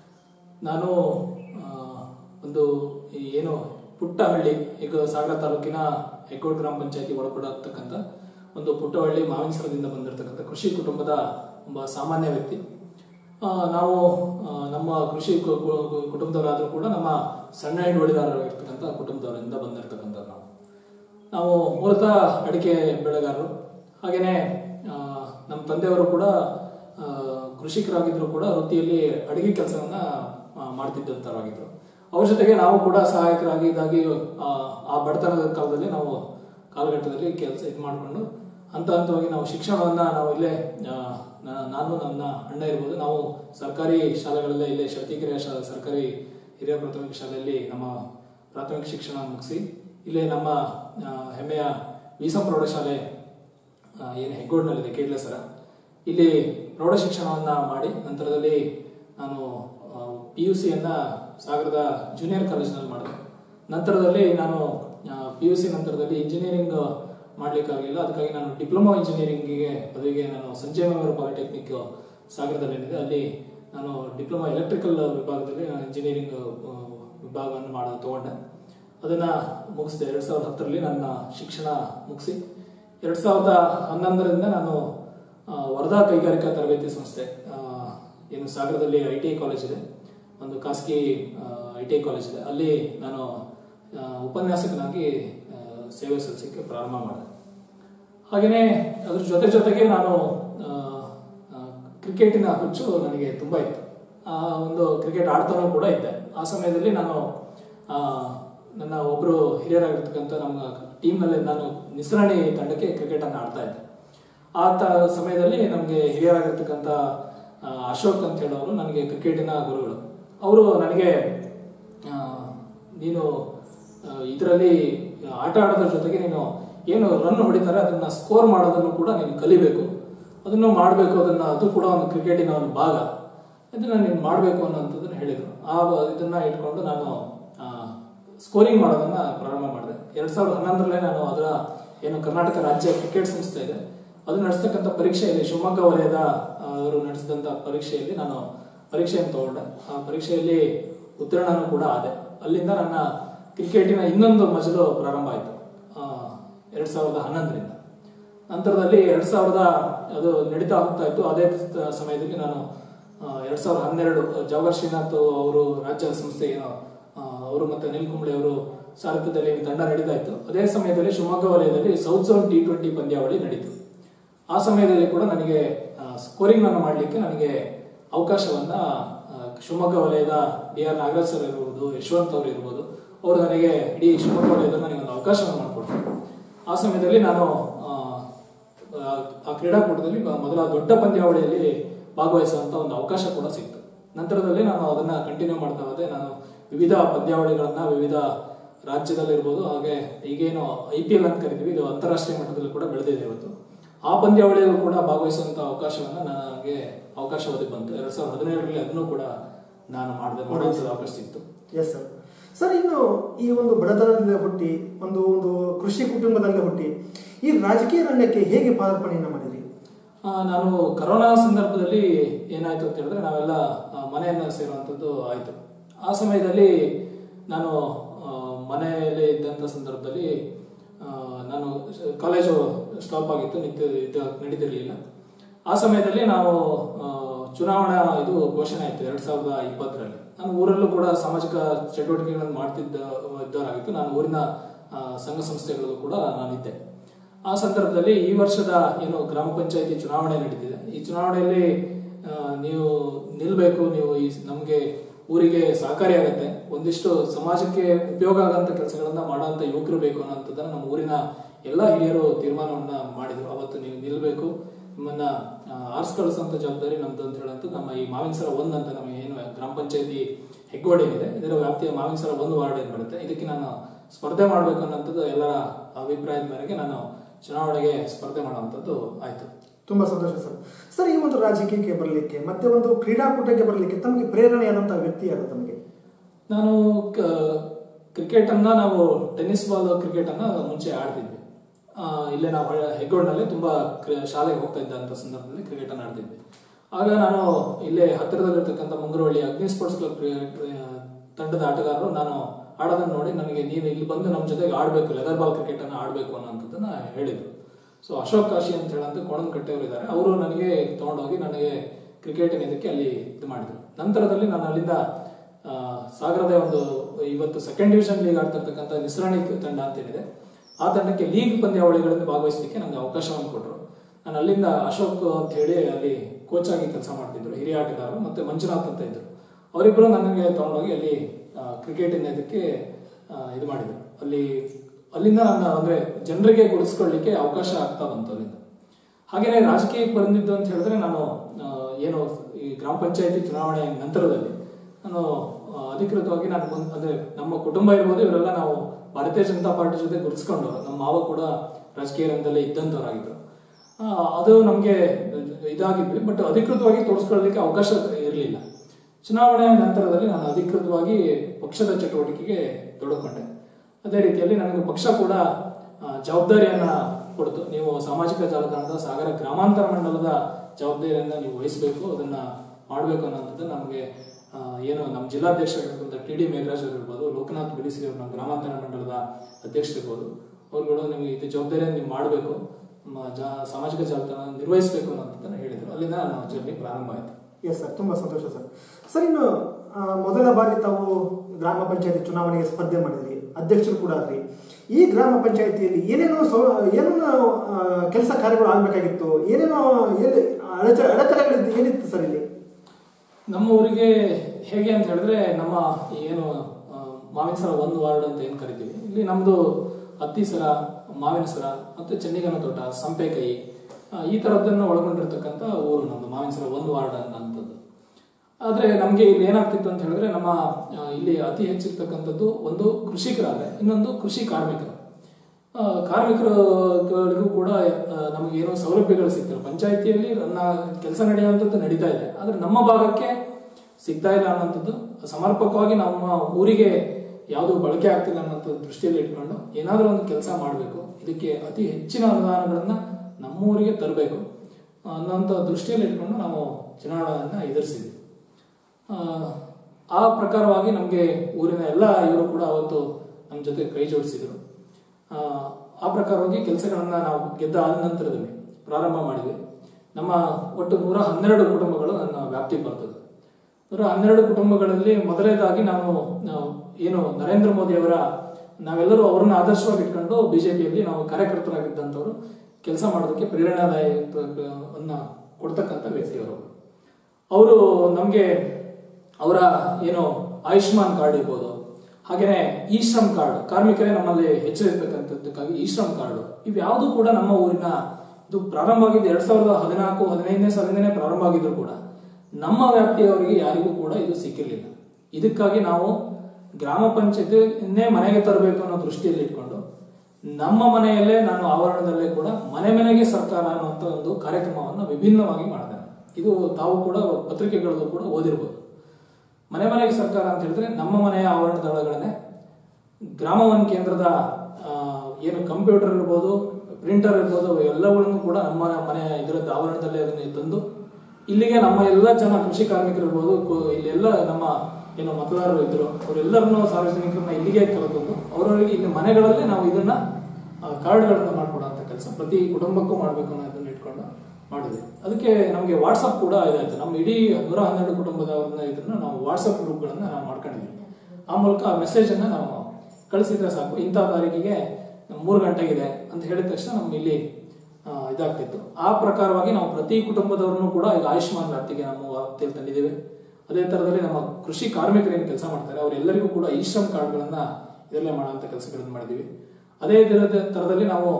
ನಾನು ಆ, ಒಂದು ಈ ಏನು ಪುಟ್ಟ ಹಳ್ಳಿ ಈಗ ಸಾಗರ ತಾಲೂಕಿನ ಹೆಗ್ಗೋಡ್ ಗ್ರಾಮ ಪಂಚಾಯತಿ ಒಳಪಡತಕ್ಕಂಥ ಒಂದು ಪುಟ್ಟ ಹಳ್ಳಿ ಮಾವಿನಸರದಿಂದ ಬಂದಿರತಕ್ಕಂಥ ಕೃಷಿ ಕುಟುಂಬದ ಒಬ್ಬ ಸಾಮಾನ್ಯ ವ್ಯಕ್ತಿ ಆ, ನಾವು ಆ, ನಮ್ಮ ಕೃಷಿ ಕು- ಕು- ಕುಟುಂಬದವರಾದರೂ ಕೂಡ ನಮ್ಮ ಸಣ್ಣ ಹಿಡುವಳಿದಾರರಾಗಿರ್ತಕ್ಕಂಥ ಕುಟುಂಬದವರಿಂದ ಬಂದಿರತಕ್ಕಂಥದ್ದು ನಾವು ನಾವು ಮೂಲತಃ ಅಡಿಕೆ ಬೆಳೆಗಾರರು ಹಾಗೆಯೇ ನಮ್ಮ ತಂದೆಯವರು ಕೂಡ ಆ, ಕೃಷಿಕರಾಗಿದ್ರು ಕೂಡ ವೃತ್ತಿಯಲ್ಲಿ ಅಡಿಗೆ ಕೆಲಸವನ್ನ ಮಾಡ್ತಿದ್ದಂಥವರಾಗಿದ್ರು ಅವ್ರ ಜೊತೆಗೆ ನಾವು ಕೂಡ ಸಹಾಯಕರಾಗಿ ಇದಾಗಿ ಆ, ಆ ಬಡತನದ ಕಾಲದಲ್ಲಿ ನಾವು ಕಾಲಘಟ್ಟದಲ್ಲಿ ಕೆಲಸ ಇದು ಮಾಡಿಕೊಂಡು ಹಂತ ಹಂತವಾಗಿ ನಾವು ಶಿಕ್ಷಣವನ್ನ ನಾವು ಇಲ್ಲೇ ಆ, ನಾ- ನಾನು ನನ್ನ ಅಣ್ಣ ಇರ್ಬೋದು ನಾವು ಸರ್ಕಾರಿ ಶಾಲೆಗಳಲ್ಲೇ ಇಲ್ಲೇ ಶಕ್ತಿಕೆರೆ ಶಾ ಸರ್ಕಾರಿ ಹಿರಿಯ ಪ್ರಾಥಮಿಕ ಶಾಲೆಯಲ್ಲಿ ನಮ್ಮ ಪ್ರಾಥಮಿಕ ಶಿಕ್ಷಣ ಮುಗಿಸಿ ಇಲ್ಲೇ ನಮ್ಮ ಆ, ಹೆಮ್ಮೆಯ ವಿಸಂ ಪ್ರೌಢಶಾಲೆ ಆ, ಏನು ಹೆಗ್ಗೋಡ್ನಲ್ಲಿದೆ ಕೇಡ್ಲೆಸರ ಇಲ್ಲಿ ಪ್ರೌಢ ಶಿಕ್ಷಣವನ್ನ ಮಾಡಿ ನಂತರದಲ್ಲಿ ನಾನು ಪಿ ಯು ಸಿಯನ್ನ ಸಾಗರದ ಜೂನಿಯರ್ ಕಾಲೇಜಿನಲ್ಲಿ ಮಾಡಿದೆ ನಂತರದಲ್ಲಿ ನಾನು ಪಿ ಯು ಸಿ ನಂತರದಲ್ಲಿ ಇಂಜಿನಿಯರಿಂಗ್ ಮಾಡ್ಲಿಕ್ಕಾಗಲಿಲ್ಲ ಅದಕ್ಕಾಗಿ ನಾನು ಡಿಪ್ಲೊಮಾ ಇಂಜಿನಿಯರಿಂಗಿಗೆ ಪದವಿಗೆ ನಾನು ಸಂಜಯ್ ಮೆಮೋರಿಯಲ್ ಪಾಲಿಟೆಕ್ನಿಕ್ ಸಾಗರದಲ್ಲಿದೆ ಅಲ್ಲಿ ನಾನು ಡಿಪ್ಲೊಮಾ ಎಲೆಕ್ಟ್ರಿಕಲ್ ವಿಭಾಗದಲ್ಲಿ ನಾನು ಇಂಜಿನಿಯರಿಂಗ್ ವಿಭಾಗವನ್ನು ಮಾಡ ತಗೊಂಡೆ ಅದನ್ನ ಮುಗಿಸಿದೆ ಎರಡ್ ಸಾವಿರದ ಹತ್ತರಲ್ಲಿ ನನ್ನ ಶಿಕ್ಷಣ ಮುಗಿಸಿ ಎರಡ್ ಸಾವಿರದ ಹನ್ನೊಂದರಿಂದ ನಾನು ಆ, ವರ್ಧಾ ಕೈಗಾರಿಕಾ ತರಬೇತಿ ಸಂಸ್ಥೆ ಆ, ಏನು ಸಾಗರದಲ್ಲಿ ಐ ಟಿ ಐ ಕಾಲೇಜ್ ಇದೆ ಒಂದು ಖಾಸಗಿ ಐ ಟಿ ಐ ಕಾಲೇಜ್ ಇದೆ ಅಲ್ಲಿ ನಾನು ಆ, ಉಪನ್ಯಾಸಕನಾಗಿ ಆ, ಸೇವೆ ಸಲ್ಲಿಸಲಿಕ್ಕೆ ಪ್ರಾರಂಭ ಮಾಡಿದೆ ಹಾಗೆಯೇ ಅದ್ರ ಜೊತೆ ಜೊತೆಗೆ ನಾನು ಆ, ಆ, ಕ್ರಿಕೆಟಿನ ಹುಚ್ಚು ನನಗೆ ತುಂಬ ಇತ್ತು ಆ ಒಂದು ಕ್ರಿಕೆಟ್ ಆಡ್ತಾನೂ ಕೂಡ ಇದ್ದೆ ಆ ಸಮಯದಲ್ಲಿ ನಾನು ಆ, ನನ್ನ ಒಬ್ಬರು ಹಿರಿಯರಾಗಿರ್ತಕ್ಕಂಥ ನಮ್ಮ ಟೀಮ್ನಲ್ಲಿ ನಾನು ನಿಸರಣಿ ತಂಡಕ್ಕೆ ಕ್ರಿಕೆಟ್ ಅನ್ನು ಆಡ್ತಾ ಇದ್ದೆ ಆ ತ- ಸಮಯದಲ್ಲಿ ನಮಗೆ ಹಿರಿಯರಾಗಿರ್ತಕ್ಕಂಥ ಆ, ಅಶೋಕ್ ಅಂತ ಹೇಳೋರು ನನಗೆ ಕ್ರಿಕೆಟಿನ ಗುರುಗಳು ಅವರು ನನಗೆ ಆ, ನೀನು ಇದರಲ್ಲಿ ಆಟ ಆಡೋದ್ರ ಜೊತೆಗೆ ನೀನು ಏನು ರನ್ ಹೊಡಿತಾರೆ ಅದನ್ನ ಸ್ಕೋರ್ ಮಾಡೋದನ್ನು ಕೂಡ ನೀನು ಕಲಿಬೇಕು ಅದನ್ನು ಮಾಡಬೇಕು ಅದನ್ನ ಅದು ಕೂಡ ಒಂದು ಕ್ರಿಕೆಟಿನ ಒಂದು ಭಾಗ ಇದನ್ನ ನೀನು ಮಾಡಬೇಕು ಅನ್ನೋಂಥದ್ದನ್ನ ಹೇಳಿದ್ರು ಆ ಬ- ಇದನ್ನ ಇಟ್ಕೊಂಡು ನಾನು ಸ್ಕೋರಿಂಗ್ ಮಾಡೋದನ್ನ ಪ್ರಾರಂಭ ಮಾಡಿದೆ ಎರಡ್ ಸಾವಿರದ ಹನ್ನೊಂದರಲ್ಲೇ ನಾನು ಅದರ ಏನು ಕರ್ನಾಟಕ ರಾಜ್ಯ ಕ್ರಿಕೆಟ್ ಸಂಸ್ಥೆ ಇದೆ ಅದು ನಡೆಸ್ತಕ್ಕಂಥ ಪರೀಕ್ಷೆಯಲ್ಲಿ ಶಿವಮೊಗ್ಗ ವಲಯದ ಆ, ಅವರು ನಡೆಸಿದಂಥ ಪರೀಕ್ಷೆಯಲ್ಲಿ ನಾನು ಪರೀಕ್ಷೆಯನ್ನು ತಗೊಂಡೆ ಆ ಪರೀಕ್ಷೆಯಲ್ಲಿ ಉತ್ತೀರ್ಣನೂ ಕೂಡ ಆದೆ ಅಲ್ಲಿಂದ ನನ್ನ ಕ್ರಿಕೆಟಿನ ಇನ್ನೊಂದು ಮಜಲು ಪ್ರಾರಂಭ ಆಯಿತು ಎರಡ್ ಸಾವಿರದ ಹನ್ನೊಂದರಿಂದ ನಂತರದಲ್ಲಿ ಎರಡ್ ಸಾವಿರದ ಅದು ನಡೀತಾ ಹೋಗ್ತಾ ಇತ್ತು ಅದೇ ತ- ಸಮಯದಲ್ಲಿ ನಾನು ಆ, ಎರಡ್ ಸಾವಿರದ ಹನ್ನೆರಡು ಜವಾಹರ್ ಶ್ರೀನಾಥ್ ಅವರು ರಾಜ್ಯ ಸಂಸ್ಥೆ ಏನು ಆ, ಅವರು ಮತ್ತೆ ಅನಿಲ್ ಕುಂಬ್ಳೆ ಅವರು ಸಾರಥ್ಯದಲ್ಲಿ ತಂಡ ನಡೀತಾ ಇತ್ತು ಅದೇ ಸಮಯದಲ್ಲಿ ಶಿವಮೊಗ್ಗ ವಲಯದಲ್ಲಿ ಸೌತ್ ಝೋನ್ ಟಿ ಟ್ವೆಂಟಿ ಪಂದ್ಯಾವಳಿ ನಡೀತು ಆ ಸಮಯದಲ್ಲಿ ಕೂಡ ನನಗೆ ಸ್ಕೋರಿಂಗ್ ಅನ್ನು ಮಾಡಲಿಕ್ಕೆ ನನಗೆ ಅವಕಾಶವನ್ನ ಆ, ಶಿವಮೊಗ್ಗ ವಲಯದ ಡಿ ಆರ್ ನಾಗರಾಜ್ ಸರ್ ಇರ್ಬೋದು ಯಶವಂತ್ ಅವರು ಇರ್ಬೋದು ಅವರು ನನಗೆ ಇಡೀ ಶಿವಮೊಗ್ಗ ವಲಯದ ನನಗೆ ಒಂದು ಅವಕಾಶವನ್ನು ಮಾಡಿಕೊಟ್ರು ಆ ಸಮಯದಲ್ಲಿ ನಾನು ಆ, ಆ, ಆ ಕ್ರೀಡಾಕೂಟದಲ್ಲಿ ಬ- ಮೊದಲ ದೊಡ್ಡ ಪಂದ್ಯಾವಳಿಯಲ್ಲಿ ಭಾಗವಹಿಸುವಂತ ಒಂದು ಅವಕಾಶ ಕೂಡ ಸಿಕ್ತು ನಂತರದಲ್ಲಿ ನಾನು ಅದನ್ನ ಕಂಟಿನ್ಯೂ ಮಾಡ್ತಾ ಹೋದೆ ನಾನು ವಿವಿಧ ಪಂದ್ಯಾವಳಿಗಳನ್ನ ವಿವಿಧ ರಾಜ್ಯದಲ್ಲಿರ್ಬೋದು ಹಾಗೆ ಈಗೇನು ಐ ಪಿ ಎಲ್ ಅಂತ ಕರಿತೀವಿ ಇದು ಅಂತಾರಾಷ್ಟ್ರೀಯ ಮಟ್ಟದಲ್ಲಿ ಕೂಡ ಬೆಳೆದಿದೆ ಇವತ್ತು ಆ ಪಂದ್ಯಾವಳಿಯಲ್ಲೂ ಕೂಡ ಭಾಗವಹಿಸುವಂತ ಅವಕಾಶವನ್ನ ನನಗೆ ಅವಕಾಶ ಒದಗಿ ಬಂತು ಎರಡ್ ಸಾವಿರದ ಹದಿನೇಳರಲ್ಲಿ ಅದನ್ನು ಕೂಡ ನಾನು ಮಾಡಿದೆ ಮಾಡುವಂತ ಅವಕಾಶ ಸಿಕ್ತು ಎಸ್ ಸರ್ ಸರ್ ಇನ್ನು ಈ ಒಂದು ಬಡತನದಿಂದ ಹುಟ್ಟಿ ಒಂದು ಒಂದು ಕೃಷಿ ಕುಟುಂಬದಲ್ಲಿ ಹುಟ್ಟಿ ಈ ರಾಜಕೀಯ ರಂಗಕ್ಕೆ ಹೇಗೆ ಪಾದಾರ್ಪಣೆಯನ್ನು ಮಾಡಿದ್ರಿ ಆ, ನಾನು ಕರೋನಾ ಸಂದರ್ಭದಲ್ಲಿ ಏನಾಯ್ತು ಅಂತ ಹೇಳಿದ್ರೆ ನಾವೆಲ್ಲ ಆ, ಮನೆಯನ್ನ ಸೇರುವಂಥದ್ದು ಆಯ್ತು ಆ ಸಮಯದಲ್ಲಿ ನಾನು ಆ, ಮನೆಯಲ್ಲೇ ಇದ್ದಂಥ ಸಂದರ್ಭದಲ್ಲಿ ಆ, ನಾನು ಕಾಲೇಜು ಸ್ಟಾಪ್ ಆಗಿತ್ತು ನಿಂತು ಇದು ನಡೀತಿರ್ಲಿಲ್ಲ ಆ ಸಮಯದಲ್ಲಿ ನಾವು ಆ, ಚುನಾವಣಾ ಇದು ಘೋಷಣೆ ಆಯ್ತು ಎರಡ್ ಸಾವಿರದ ಇಪ್ಪತ್ತರಲ್ಲಿ ನಾನು ಊರಲ್ಲೂ ಕೂಡ ಸಾಮಾಜಿಕ ಚಟುವಟಿಕೆಗಳನ್ನು ಮಾಡ್ತಿದ್ದ ಇದ್ದವರಾಗಿತ್ತು ನಾನು ಊರಿನ ಆ, ಸಂಘ ಸಂಸ್ಥೆಗಳಿಗೂ ಕೂಡ ನಾನಿದ್ದೆ ಆ ಸಂದರ್ಭದಲ್ಲಿ ಈ ವರ್ಷದ ಏನು ಗ್ರಾಮ ಪಂಚಾಯತಿ ಚುನಾವಣೆ ನಡೀತಿದೆ ಈ ಚುನಾವಣೆಯಲ್ಲಿ ಆ, ನೀವು ನಿಲ್ಬೇಕು ನೀವು ಈ ನಮಗೆ ಊರಿಗೆ ಸಹಕಾರಿಯಾಗತ್ತೆ ಒಂದಿಷ್ಟು ಸಮಾಜಕ್ಕೆ ಉಪಯೋಗ ಆಗಂತ ಕೆಲಸಗಳನ್ನ ಮಾಡುವಂತ ಯುವಕರು ಬೇಕು ಅನ್ನೋಂಥದ್ದನ್ನ ನಮ್ಮ ಊರಿನ ಎಲ್ಲ ಹಿರಿಯರು ತೀರ್ಮಾನವನ್ನ ಮಾಡಿದ್ರು ಅವತ್ತು ನೀವು ನಿಲ್ಬೇಕು ನಿಮ್ಮನ್ನ ಆ, ಆರ್ಸ್ ಕಳಿಸುವಂತ ಜವಾಬ್ದಾರಿ ನಮ್ದು ಅಂತ ಹೇಳಂತ ನಮ್ಮ ಈ ಮಾವಿನ ಸರ ಒಂದ್ ಅಂತ ನಮ್ಮ ಏನು ಗ್ರಾಮ ಪಂಚಾಯತಿ ಹೆಗ್ಗೋಡೆ ಏನಿದೆ ಇದರ ವ್ಯಾಪ್ತಿಯ ಮಾವಿನ ಸರ ಒಂದು ವಾರ್ಡ್ ಏನ್ ಬರುತ್ತೆ ಇದಕ್ಕೆ ನಾನು ಸ್ಪರ್ಧೆ ಮಾಡ್ಬೇಕು ಅನ್ನೋಂಥದ್ದು ಎಲ್ಲರ ಅಭಿಪ್ರಾಯದ ಮೇರೆಗೆ ನಾನು ಚುನಾವಣೆಗೆ ಸ್ಪರ್ಧೆ ಮಾಡುವಂಥದ್ದು ಆಯ್ತು ತುಂಬಾ ಸಂತೋಷ ಸರ್ ಸರ್ ಈ ಒಂದು ರಾಜಕೀಯಕ್ಕೆ ಬರಲಿಕ್ಕೆ ಮತ್ತೆ ಒಂದು ಕ್ರೀಡಾಕೂಟಕ್ಕೆ ಬರಲಿಕ್ಕೆ ತಮಗೆ ಪ್ರೇರಣೆಯಾದಂತಹ ವ್ಯಕ್ತಿ ಯಾರು ತಮಗೆ ನಾನು ಕ್ರಿಕೆಟ್ ಅನ್ನ ನಾವು ಟೆನ್ನಿಸ್ ಬಾಲ್ ಕ್ರಿಕೆಟ್ ಅನ್ನ ಮುಂಚೆ ಆಡ್ತಿದ್ವಿ ಆ, ಇಲ್ಲೇ ನಾವು ಹೆಗ್ಗೋಡ್ನಲ್ಲಿ ತುಂಬಾ ಕ್ರಿ- ಶಾಲೆಗೆ ಹೋಗ್ತಾ ಇದ್ದಂತ ಸಂದರ್ಭದಲ್ಲಿ ಕ್ರಿಕೆಟ್ ಅನ್ನ ಆಡ್ತಿದ್ವಿ ಆಗ ನಾನು ಇಲ್ಲೇ ಹತ್ತಿರದಲ್ಲಿರ್ತಕ್ಕಂಥ ಮುಂಗರವಳ್ಳಿ ಅಗ್ನಿ ಸ್ಪೋರ್ಟ್ಸ್ ಕ್ಲಬ್ ತಂಡದ ಆಟಗಾರರು ನಾನು ಆಡೋದನ್ನ ನೋಡಿ ನನಗೆ ನೀನು ಇಲ್ಲಿ ಬಂದು ನಮ್ಮ ಜೊತೆಗೆ ಆಡಬೇಕು ಲೆದರ್ ಬಾಲ್ ಕ್ರಿಕೆಟ್ ಅನ್ನ ಆಡಬೇಕು ಅನ್ನೋಂಥದ್ದನ್ನ ಹೇಳಿದ್ರು ಸೊ ಅಶೋಕ್ ಕಾಶಿ ಅಂತ ಹೇಳಂತ ಕೋಣನ್ ಕಟ್ಟೆಯವರು ಇದ್ದಾರೆ ಅವರು ನನಗೆ ತಗೊಂಡೋಗಿ ನನಗೆ ಕ್ರಿಕೆಟಿನ ಇದಕ್ಕೆ ಅಲ್ಲಿ ಇದು ಮಾಡಿದ್ರು ನಂತರದಲ್ಲಿ ನಾನು ಅಲ್ಲಿಂದ ಆ, ಸಾಗರದ ಒಂದು ಇವತ್ತು ಸೆಕೆಂಡ್ ಡಿವಿಷನ್ ಲೀಗ್ ಆಡ್ತಿರ್ತಕ್ಕಂಥ ನಿಸ್ರಾಣಿ ತಂಡ ಅಂತ ಏನಿದೆ ಆ ತಂಡಕ್ಕೆ ಲೀಗ್ ಪಂದ್ಯಾವಳಿಗಳಲ್ಲಿ ಭಾಗವಹಿಸಲಿಕ್ಕೆ ನನಗೆ ಅವಕಾಶವನ್ನು ಕೊಟ್ಟರು ನಾನು ಅಲ್ಲಿಂದ ಅಶೋಕ್ ಅಂತ ಹೇಳಿ ಅಲ್ಲಿ ಕೋಚ್ ಆಗಿ ಕೆಲಸ ಮಾಡ್ತಿದ್ರು ಹಿರಿಯ ಆಟಗಾರರು ಮತ್ತೆ ಮಂಜುನಾಥ್ ಅಂತ ಇದ್ರು ಅವರಿಬ್ಬರು ನನಗೆ ತಗೊಂಡೋಗಿ ಅಲ್ಲಿ ಕ್ರಿಕೆಟಿನ ಇದಕ್ಕೆ ಆ, ಇದು ಮಾಡಿದ್ರು ಅಲ್ಲಿ ಅಲ್ಲಿಂದ ನನ್ನ ಅಂದ್ರೆ ಜನರಿಗೆ ಗುರುತಿಸ್ಕೊಳ್ಳಿಕ್ಕೆ ಅವಕಾಶ ಆಗ್ತಾ ಬಂತು ಅಲ್ಲಿಂದ ಹಾಗೇನೆ ರಾಜಕೀಯಕ್ಕೆ ಬಂದಿದ್ದು ಅಂತ ಹೇಳಿದ್ರೆ ನಾನು ಆ, ಏನು ಈ ಗ್ರಾಮ ಪಂಚಾಯತಿ ಚುನಾವಣೆ ನಂತರದಲ್ಲಿ ನಾನು ಆ, ಅಧಿಕೃತವಾಗಿ ನಾನು ಮುಂದ್- ಅಂದ್ರೆ ನಮ್ಮ ಕುಟುಂಬ ಇರ್ಬೋದು ಇವರೆಲ್ಲ ನಾವು ಭಾರತೀಯ ಜನತಾ ಪಾರ್ಟಿ ಜೊತೆ ಗುರುತಿಸ್ಕೊಂಡವರು ನಮ್ಮ ಮಾವ ಕೂಡ ರಾಜಕೀಯ ರಂಗದಲ್ಲಿ ಇದ್ದಂಥವ್ರಾಗಿದ್ರು ಆ, ಅದು ನಮಗೆ ಇದಾಗಿದ್ವಿ ಬಟ್ ಅಧಿಕೃತವಾಗಿ ತೋರಿಸ್ಕೊಳ್ಳಲಿಕ್ಕೆ ಅವಕಾಶ ಇರಲಿಲ್ಲ ಚುನಾವಣೆ ನಂತರದಲ್ಲಿ ನಾನು ಅಧಿಕೃತವಾಗಿ ಪಕ್ಷದ ಚಟುವಟಿಕೆಗೆ ತೊಡಕೊಂಡೆ ಅದೇ ರೀತಿಯಲ್ಲಿ ನನಗೆ ಪಕ್ಷ ಕೂಡ ಆ, ಜವಾಬ್ದಾರಿಯನ್ನ ಕೊಡ್ತು ನೀವು ಸಾಮಾಜಿಕ ಜಾಲತಾಣದ ಸಾಗರ ಗ್ರಾಮಾಂತರ ಮಂಡಲದ ಜವಾಬ್ದಾರಿಯನ್ನ ನೀವು ವಹಿಸಬೇಕು ಅದನ್ನ ಮಾಡಬೇಕು ಅನ್ನೋಂಥದ್ದು ನಮಗೆ ಆ, ಏನು ನಮ್ಮ ಜಿಲ್ಲಾಧ್ಯಕ್ಷರಾಗಿರ್ತಕ್ಕಂಥ ಟಿ ಡಿ ಮೇಘರಾಜ್ ಅವರು ಇರ್ಬೋದು ಲೋಕನಾಥ್ ಬಿಡಿಸಿ ಅವರು ನಮ್ಮ ಗ್ರಾಮಾಂತರ ಮಂಡಲದ ಅಧ್ಯಕ್ಷರಿರ್ಬೋದು ಅವ್ರುಗಳು ನಿಮಗೆ ಇದು ಜವಾಬ್ದಾರಿಯನ್ನು ನೀವು ಮಾಡಬೇಕು ನಮ್ಮ ಜಾ ಸಾಮಾಜಿಕ ಜಾಲತಾಣ ನಿರ್ವಹಿಸಬೇಕು ಅನ್ನೋಂಥದ್ದನ್ನ ಹೇಳಿದ್ರು ಅಲ್ಲಿಂದ ನನ್ನ ಜರ್ನಿ ಪ್ರಾರಂಭ ಆಯಿತು ಎಸ್ ಸರ್ ತುಂಬಾ ಸಂತೋಷ ಸರ್ ಸರ್ ಇನ್ನು ಆ, ಮೊದಲ ಬಾರಿ ತಾವು ಗ್ರಾಮ ಪಂಚಾಯತಿ ಚುನಾವಣೆಗೆ ಸ್ಪರ್ಧೆ ಮಾಡಿದ್ರಿ ಅಧ್ಯಕ್ಷರು ಕೂಡ ಆದ್ರಿ ಈ ಗ್ರಾಮ ಪಂಚಾಯತಿಯಲ್ಲಿ ಏನೇನೋ ಸೌ ಏನೇನೋ ಕೆಲಸ ಕಾರ್ಯಗಳು ಆಗ್ಬೇಕಾಗಿತ್ತು ಏನೇನೋ ಎಲ್ಲಿ ಅಡಚ ಅಡೆತಡೆಗಳಿದ್ದು ಏನಿತ್ತು ಸರ್ ಇಲ್ಲಿ ನಮ್ಮ ಊರಿಗೆ ಹೇಗೆ ಅಂತ ಹೇಳಿದ್ರೆ ನಮ್ಮ ಏನು ಆ, ಮಾವಿನ ಸರ ಒಂದು ವಾರ್ಡ್ ಅಂತ ಏನು ಕರಿತೀವಿ ಇಲ್ಲಿ ನಮ್ದು ಹತ್ತಿ ಸರ ಮಾವಿನ ಸರ ಮತ್ತೆ ಚೆನ್ನಿಗನ ತೋಟ ಸಂಪೆಕೈ ಆ, ಈ ತರದ್ದನ್ನು ಒಳಗೊಂಡಿರ್ತಕ್ಕಂಥ ಊರು ನಮ್ದು ಮಾವಿನ ಸರ ಒಂದು ವಾರ್ಡ್ ಅನ್ನೋಂಥದ್ದು ಆದ್ರೆ ನಮ್ಗೆ ಇಲ್ಲಿ ಏನಾಗ್ತಿತ್ತು ಅಂತ ಹೇಳಿದ್ರೆ ನಮ್ಮ ಆ, ಇಲ್ಲಿ ಅತಿ ಹೆಚ್ಚಿರ್ತಕ್ಕಂಥದ್ದು ಒಂದು ಕೃಷಿಕರಾದ್ರೆ ಇನ್ನೊಂದು ಕೃಷಿ ಕಾರ್ಮಿಕರು ಆ, ಕಾರ್ಮಿಕರುಗಳಿಗೂ ಕೂಡ ಆ, ನಮಗೆ ಏನೋ ಸೌಲಭ್ಯಗಳು ಸಿಗ್ತವೆ ಪಂಚಾಯಿತಿಯಲ್ಲಿ ನನ್ನ ಕೆಲಸ ನಡೆಯುವಂಥದ್ದು ನಡೀತಾ ಇದೆ ಆದ್ರೆ ನಮ್ಮ ಭಾಗಕ್ಕೆ ಸಿಗ್ತಾ ಇಲ್ಲ ಅನ್ನೋಂಥದ್ದು ಸಮರ್ಪಕವಾಗಿ ನಮ್ಮ ಊರಿಗೆ ಯಾವುದು ಬಳಕೆ ಆಗ್ತಿಲ್ಲ ಅನ್ನೋಂಥ ದೃಷ್ಟಿಯಲ್ಲಿ ಇಟ್ಕೊಂಡು ಏನಾದರೂ ಒಂದು ಕೆಲಸ ಮಾಡಬೇಕು ಇದಕ್ಕೆ ಅತಿ ಹೆಚ್ಚಿನ ಅನುದಾನಗಳನ್ನ ನಮ್ಮ ಊರಿಗೆ ತರಬೇಕು ಅನ್ನೋಂಥ ದೃಷ್ಟಿಯಲ್ಲಿ ಇಟ್ಕೊಂಡು ನಾವು ಚುನಾವಣೆಯನ್ನ ಎದುರಿಸಿದ್ವಿ ಆ, ಆ ಪ್ರಕಾರವಾಗಿ ನಮಗೆ ಊರಿನ ಎಲ್ಲ ಇವರು ಕೂಡ ಅವತ್ತು ನಮ್ಮ ಜೊತೆ ಕೈ ಜೋಡಿಸಿದ್ರು ಆ, ಆ ಪ್ರಕಾರವಾಗಿ ಕೆಲಸಗಳನ್ನ ನಾವು ಗೆದ್ದ ಆದ ನಂತರದಲ್ಲಿ ಪ್ರಾರಂಭ ಮಾಡಿದ್ವಿ ನಮ್ಮ ಒಟ್ಟು ನೂರ ಹನ್ನೆರಡು ಕುಟುಂಬಗಳು ನನ್ನ ವ್ಯಾಪ್ತಿಗೆ ಬರ್ತದೆ ನೂರ ಹನ್ನೆರಡು ಕುಟುಂಬಗಳಲ್ಲಿ ಮೊದಲನೇದಾಗಿ ನಾನು ನಾವು ಏನು ನರೇಂದ್ರ ಮೋದಿ ಅವರ ನಾವೆಲ್ಲರೂ ಅವ್ರನ್ನ ಆದರ್ಶವಾಗಿ ಇಟ್ಕೊಂಡು ಬಿಜೆಪಿಯಲ್ಲಿ ನಾವು ಕಾರ್ಯಕರ್ತರಾಗಿದ್ದಂಥವ್ರು ಕೆಲಸ ಮಾಡೋದಕ್ಕೆ ಪ್ರೇರಣಾದಾಯಕವನ್ನ ಕೊಡ್ತಕ್ಕಂಥ ವ್ಯಕ್ತಿಯವರು ಅವರು ನಮಗೆ ಅವರ ಏನು ಆಯುಷ್ಮಾನ್ ಕಾರ್ಡ್ ಇರ್ಬೋದು ಹಾಗೇನೆ ಈ ಶ್ರಮ್ ಕಾರ್ಡ್ ಕಾರ್ಮಿಕರೇ ನಮ್ಮಲ್ಲಿ ಹೆಚ್ಚಿರ್ತಕ್ಕಂಥದ್ದಕ್ಕಾಗಿ ಈ ಶ್ರಮ್ ಕಾರ್ಡ್ ಇವ್ಯಾವುದು ಕೂಡ ನಮ್ಮ ಊರಿನ ಇದು ಪ್ರಾರಂಭ ಆಗಿದ್ದು ಎರಡ್ ಸಾವಿರದ ಹದಿನಾಲ್ಕು ಹದಿನೈದನೇ ಸಾಲಿಂದನೇ ಪ್ರಾರಂಭ ಆಗಿದ್ರು ಕೂಡ ನಮ್ಮ ವ್ಯಾಪ್ತಿಯವರಿಗೆ ಯಾರಿಗೂ ಕೂಡ ಇದು ಸಿಕ್ಕಿರಲಿಲ್ಲ ಇದಕ್ಕಾಗಿ ನಾವು ಗ್ರಾಮ ಪಂಚಾಯತಿನೇ ಮನೆಗೆ ತರಬೇಕು ಅನ್ನೋ ದೃಷ್ಟಿಯಲ್ಲಿ ಇಟ್ಕೊಂಡು ನಮ್ಮ ಮನೆಯಲ್ಲೇ ನಾನು ಆವರಣದಲ್ಲೇ ಕೂಡ ಮನೆ ಮನೆಗೆ ಸರ್ಕಾರ ಅನ್ನುವಂಥ ಒಂದು ಕಾರ್ಯಕ್ರಮವನ್ನು ವಿಭಿನ್ನವಾಗಿ ಮಾಡಿದೆ ಇದು ತಾವು ಕೂಡ ಪತ್ರಿಕೆಗಳಲ್ಲೂ ಕೂಡ ಓದಿರ್ಬೋದು ಮನೆ ಮನೆಗೆ ಸರ್ಕಾರ ಅಂತ ಹೇಳಿದ್ರೆ ನಮ್ಮ ಮನೆಯ ಆವರಣದ ಒಳಗಡೆ ಗ್ರಾಮ ಒನ್ ಕೇಂದ್ರದ ಆ, ಏನು ಕಂಪ್ಯೂಟರ್ ಇರ್ಬೋದು ಪ್ರಿಂಟರ್ ಇರ್ಬೋದು ಅವು ಎಲ್ಲಗಳನ್ನು ಕೂಡ ನಮ್ಮ ಮನೆಯ ಇದರದ್ದು ಆವರಣದಲ್ಲೇ ಅದನ್ನು ತಂದು ಇಲ್ಲಿಗೆ ನಮ್ಮ ಎಲ್ಲ ಜನ ಕೃಷಿ ಕಾರ್ಮಿಕರು ಇರ್ಬೋದು ಕು- ಇಲ್ಲೆಲ್ಲ ನಮ್ಮ ಏನು ಮತದಾರರು ಇದ್ರು ಅವರೆಲ್ಲರನ್ನು ಸಾರ್ವಜನಿಕರನ್ನ ಇಲ್ಲಿಗೆ ಕರೆತಂದು ಅವರವರಿಗೆ ಇಲ್ಲಿ ಮನೆಗಳಲ್ಲೇ ನಾವು ಇದನ್ನ ಆ, ಕಾರ್ಡ್ಗಳನ್ನ ಮಾಡ್ಕೊಡುವಂತ ಕೆಲಸ ಪ್ರತಿ ಕುಟುಂಬಕ್ಕೂ ಮಾಡಬೇಕು ಅನ್ನೋದನ್ನ ಇಟ್ಕೊಂಡು ಮಾಡಿದ್ವಿ ಅದಕ್ಕೆ ನಮಗೆ ವಾಟ್ಸಪ್ ಕೂಡ ಇದಾಯ್ತು ನಮ್ಮ ಇಡೀ ನೂರ ಹನ್ನೆರಡು ಕುಟುಂಬದವ್ರನ್ನ ಇದನ್ನ ನಾವು ವಾಟ್ಸಪ್ ಗ್ರೂಪ್ಗಳನ್ನ ನಾವು ಮಾಡ್ಕೊಂಡಿದ್ವಿ ಆ ಮೂಲಕ ಆ ಮೆಸೇಜ್ ಅನ್ನ ನಾವು ಕಳಿಸಿದ್ರೆ ಸಾಕು ಇಂಥ ತಾರೀಕಿಗೆ ಮೂರು ಗಂಟೆಗಿದೆ ಅಂತ ಹೇಳಿದ ತಕ್ಷಣ ನಮ್ಗೆ ಇಲ್ಲಿ ಆ, ಇದಾಗ್ತಿತ್ತು ಆ ಪ್ರಕಾರವಾಗಿ ನಾವು ಪ್ರತಿ ಕುಟುಂಬದವ್ರನ್ನು ಕೂಡ ಈಗ ಆಯುಷ್ಮಾನ್ ವ್ಯಾಪ್ತಿಗೆ ನಮ್ಮ ವ್ಯಾಪ್ತಿಯಲ್ಲಿ ತಂದಿದ್ದೇವೆ ಅದೇ ತರದಲ್ಲಿ ನಮ್ಮ ಕೃಷಿ ಕಾರ್ಮಿಕರು ಏನು ಕೆಲಸ ಮಾಡ್ತಾರೆ ಅವರೆಲ್ಲರಿಗೂ ಕೂಡ ಈ ಶ್ರಮ್ ಕಾರ್ಡ್ಗಳನ್ನ ಇದರಲ್ಲೇ ಮಾಡುವಂತ ಕೆಲಸಗಳನ್ನು ಮಾಡಿದೀವಿ ಅದೇ ತರದ ತರದಲ್ಲಿ ನಾವು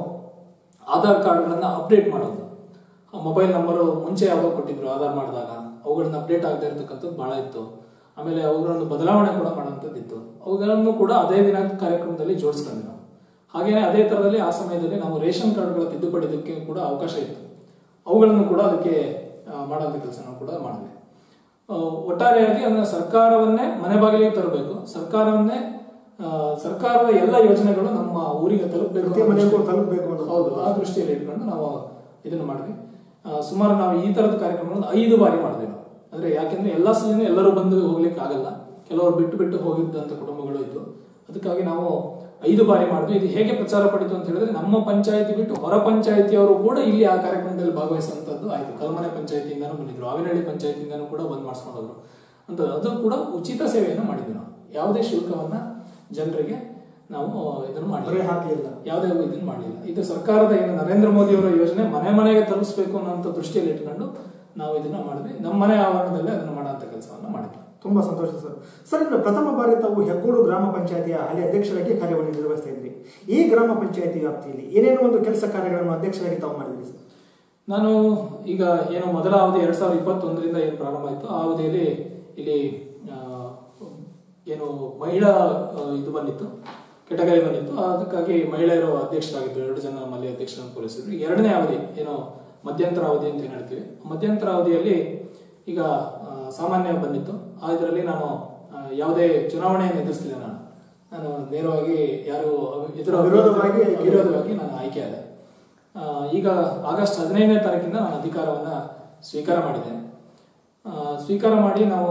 ಆಧಾರ್ ಕಾರ್ಡ್ಗಳನ್ನ ಅಪ್ಡೇಟ್ ಮಾಡೋದು ಮೊಬೈಲ್ ನಂಬರು ಮುಂಚೆ ಯಾವುದೋ ಕೊಟ್ಟಿದ್ರು ಆಧಾರ್ ಮಾಡಿದಾಗ ಅವುಗಳನ್ನ ಅಪ್ಡೇಟ್ ಆಗದೆ ಇರತಕ್ಕಂಥದ್ದು ಬಹಳ ಇತ್ತು ಆಮೇಲೆ ಅವುಗಳನ್ನು ಬದಲಾವಣೆ ಕೂಡ ಮಾಡುವಂಥದ್ದು ಇತ್ತು ಅವುಗಳನ್ನು ಕೂಡ ಅದೇ ದಿನ ಕಾರ್ಯಕ್ರಮದಲ್ಲಿ ಜೋಡಿಸ್ಕೊಂಡ್ವಿ ನಾವು ಹಾಗೇನೆ ಅದೇ ತರದಲ್ಲಿ ಆ ಸಮಯದಲ್ಲಿ ನಾವು ರೇಷನ್ ಕಾರ್ಡ್ಗಳ ತಿದ್ದುಪಡಿದಕ್ಕೆ ಕೂಡ ಅವಕಾಶ ಇತ್ತು ಅವುಗಳನ್ನು ಕೂಡ ಅದಕ್ಕೆ ಆ, ಮಾಡುವಂಥ ಕೆಲಸ ನಾವು ಕೂಡ ಮಾಡಿದ್ವಿ ಆ, ಒಟ್ಟಾರೆಯಾಗಿ ಅದನ್ನ ಸರ್ಕಾರವನ್ನೇ ಮನೆ ಬಾಗಿಲಿಗೆ ತರಬೇಕು ಸರ್ಕಾರವನ್ನೇ ಆ, ಸರ್ಕಾರದ ಎಲ್ಲ ಯೋಜನೆಗಳು ನಮ್ಮ ಊರಿಗೆ ತಲುಪಬೇಕು ಪ್ರತಿ ಮನೆಗೂ ತಲುಪಬೇಕು ಅನ್ನೋ ಹೌದು ಆ ದೃಷ್ಟಿಯಲ್ಲಿ ಇಟ್ಕೊಂಡು ನಾವು ಇದನ್ನು ಮಾಡಿದ್ವಿ ಆ, ಸುಮಾರು ನಾವು ಈ ತರದ ಕಾರ್ಯಕ್ರಮಗಳನ್ನು ಐದು ಬಾರಿ ಮಾಡಿದ್ವಿ ನಾವು ಅಂದ್ರೆ ಯಾಕೆಂದ್ರೆ ಎಲ್ಲಾ ಸಲ ಎಲ್ಲರೂ ಬಂದು ಹೋಗ್ಲಿಕ್ಕೆ ಆಗಲ್ಲ ಕೆಲವರು ಬಿಟ್ಟು ಬಿಟ್ಟು ಹೋಗಿದ್ದಂತ ಕುಟುಂಬಗಳು ಇದ್ದು ಅದಕ್ಕಾಗಿ ನಾವು ಐದು ಬಾರಿ ಮಾಡಿದ್ವಿ ಇದು ಹೇಗೆ ಪ್ರಚಾರ ಪಡಿತು ಅಂತ ಹೇಳಿದ್ರೆ ನಮ್ಮ ಪಂಚಾಯತಿ ಬಿಟ್ಟು ಹೊರ ಪಂಚಾಯತಿಯವರು ಕೂಡ ಇಲ್ಲಿ ಆ ಕಾರ್ಯಕ್ರಮದಲ್ಲಿ ಭಾಗವಹಿಸುವಂತದ್ದು ಆಯ್ತು ಕಲ್ಮನೆ ಪಂಚಾಯತಿಯಿಂದನೂ ಬಂದಿದ್ರು ಆವಿನಹಳ್ಳಿ ಪಂಚಾಯತಿಯಿಂದನೂ ಕೂಡ ಬಂದ್ ಮಾಡಿಸ್ಕೊಂಡು ಹೋದ್ರು ಅಂತ ಅದು ಕೂಡ ಉಚಿತ ಸೇವೆಯನ್ನು ಮಾಡಿದ್ವಿ ನಾವು ಯಾವುದೇ ಶುಲ್ಕವನ್ನ ಜನರಿಗೆ ನಾವು ಇದನ್ನು ಹೊರೆ ಮಾಡಿ ಹಾಕಲಿಲ್ಲ ಯಾವುದೇ ಇದನ್ನು ಮಾಡಲಿಲ್ಲ ಇದು ಸರ್ಕಾರದ ಏನು ನರೇಂದ್ರ ಮೋದಿ ಅವರ ಯೋಜನೆ ಮನೆ ಮನೆಗೆ ತಲುಪಿಸಬೇಕು ಅನ್ನೋಂಥ ದೃಷ್ಟಿಯಲ್ಲಿ ಇಟ್ಕೊಂಡು ನಾವು ಇದನ್ನ ಮಾಡಿದ್ವಿ ನಮ್ಮ ಮನೆ ಆವರಣದಲ್ಲೇ ಅದನ್ನು ಮಾಡುವಂತ ಕೆಲಸವನ್ನ ಮಾಡಿದ್ವಿ ತುಂಬಾ ಸಂತೋಷ ಸರ್ ಸರ್ ಇನ್ನು ಪ್ರಥಮ ಬಾರಿ ತಾವು ಹೆಗ್ಗೋಡು ಗ್ರಾಮ ಪಂಚಾಯತಿಯ ಹಾಲಿ ಅಧ್ಯಕ್ಷರಾಗಿ ಕಾರ್ಯವನ್ನು ನಿರ್ವಹಿಸ್ತಾ ಇದ್ರಿ ಈ ಗ್ರಾಮ ಪಂಚಾಯತಿ ವ್ಯಾಪ್ತಿಯಲ್ಲಿ ಏನೇನು ಒಂದು ಕೆಲಸ ಕಾರ್ಯಗಳನ್ನು ಅಧ್ಯಕ್ಷರಾಗಿ ತಾವು ಮಾಡಿದ್ರಿ ಸರ್ ನಾನು ಈಗ ಏನು ಮೊದಲ ಅವಧಿ ಎರಡ್ ಸಾವಿರದ ಇಪ್ಪತ್ತೊಂದರಿಂದ ಏನು ಪ್ರಾರಂಭ ಆಯಿತು ಆ ಅವಧಿಯಲ್ಲಿ ಇಲ್ಲಿ ಆ, ಏನು ಮಹಿಳಾ ಆ, ಇದು ಬಂದಿತ್ತು ಕೆಟಗರಿ ಬಂದಿತ್ತು ಅದಕ್ಕಾಗಿ ಮಹಿಳೆಯರು ಅಧ್ಯಕ್ಷರಾಗಿದ್ದರು ಎರಡು ಜನ ನಮ್ಮಲ್ಲಿ ಅಧ್ಯಕ್ಷರನ್ನು ಪೂರೈಸಿದ್ರು ಎರಡನೇ ಅವಧಿ ಏನು ಮಧ್ಯಂತರ ಅವಧಿ ಅಂತ ಏನು ಹೇಳ್ತೀವಿ ಮಧ್ಯಂತರ ಅವಧಿಯಲ್ಲಿ ಈಗ ಆ, ಸಾಮಾನ್ಯ ಬಂದಿತ್ತು ಆ ಇದರಲ್ಲಿ ನಾನು ಆ, ಯಾವುದೇ ಚುನಾವಣೆಯನ್ನು ಎದುರಿಸ್ತಿದ್ದೆ ನಾನು ನಾನು ನೇರವಾಗಿ ಯಾರು ಎದುರು ವಿರೋಧವಾಗಿ ಆಯ್ಕೆ- ವಿರೋಧವಾಗಿ ನಾನು ಆಯ್ಕೆಯಾದೆ ಆ, ಈಗ ಆಗಸ್ಟ್ ಹದಿನೈದನೇ ತಾರೀಕಿಂದ ನಾನು ಅಧಿಕಾರವನ್ನ ಸ್ವೀಕಾರ ಮಾಡಿದ್ದೇನೆ ಆ, ಸ್ವೀಕಾರ ಮಾಡಿ ನಾವು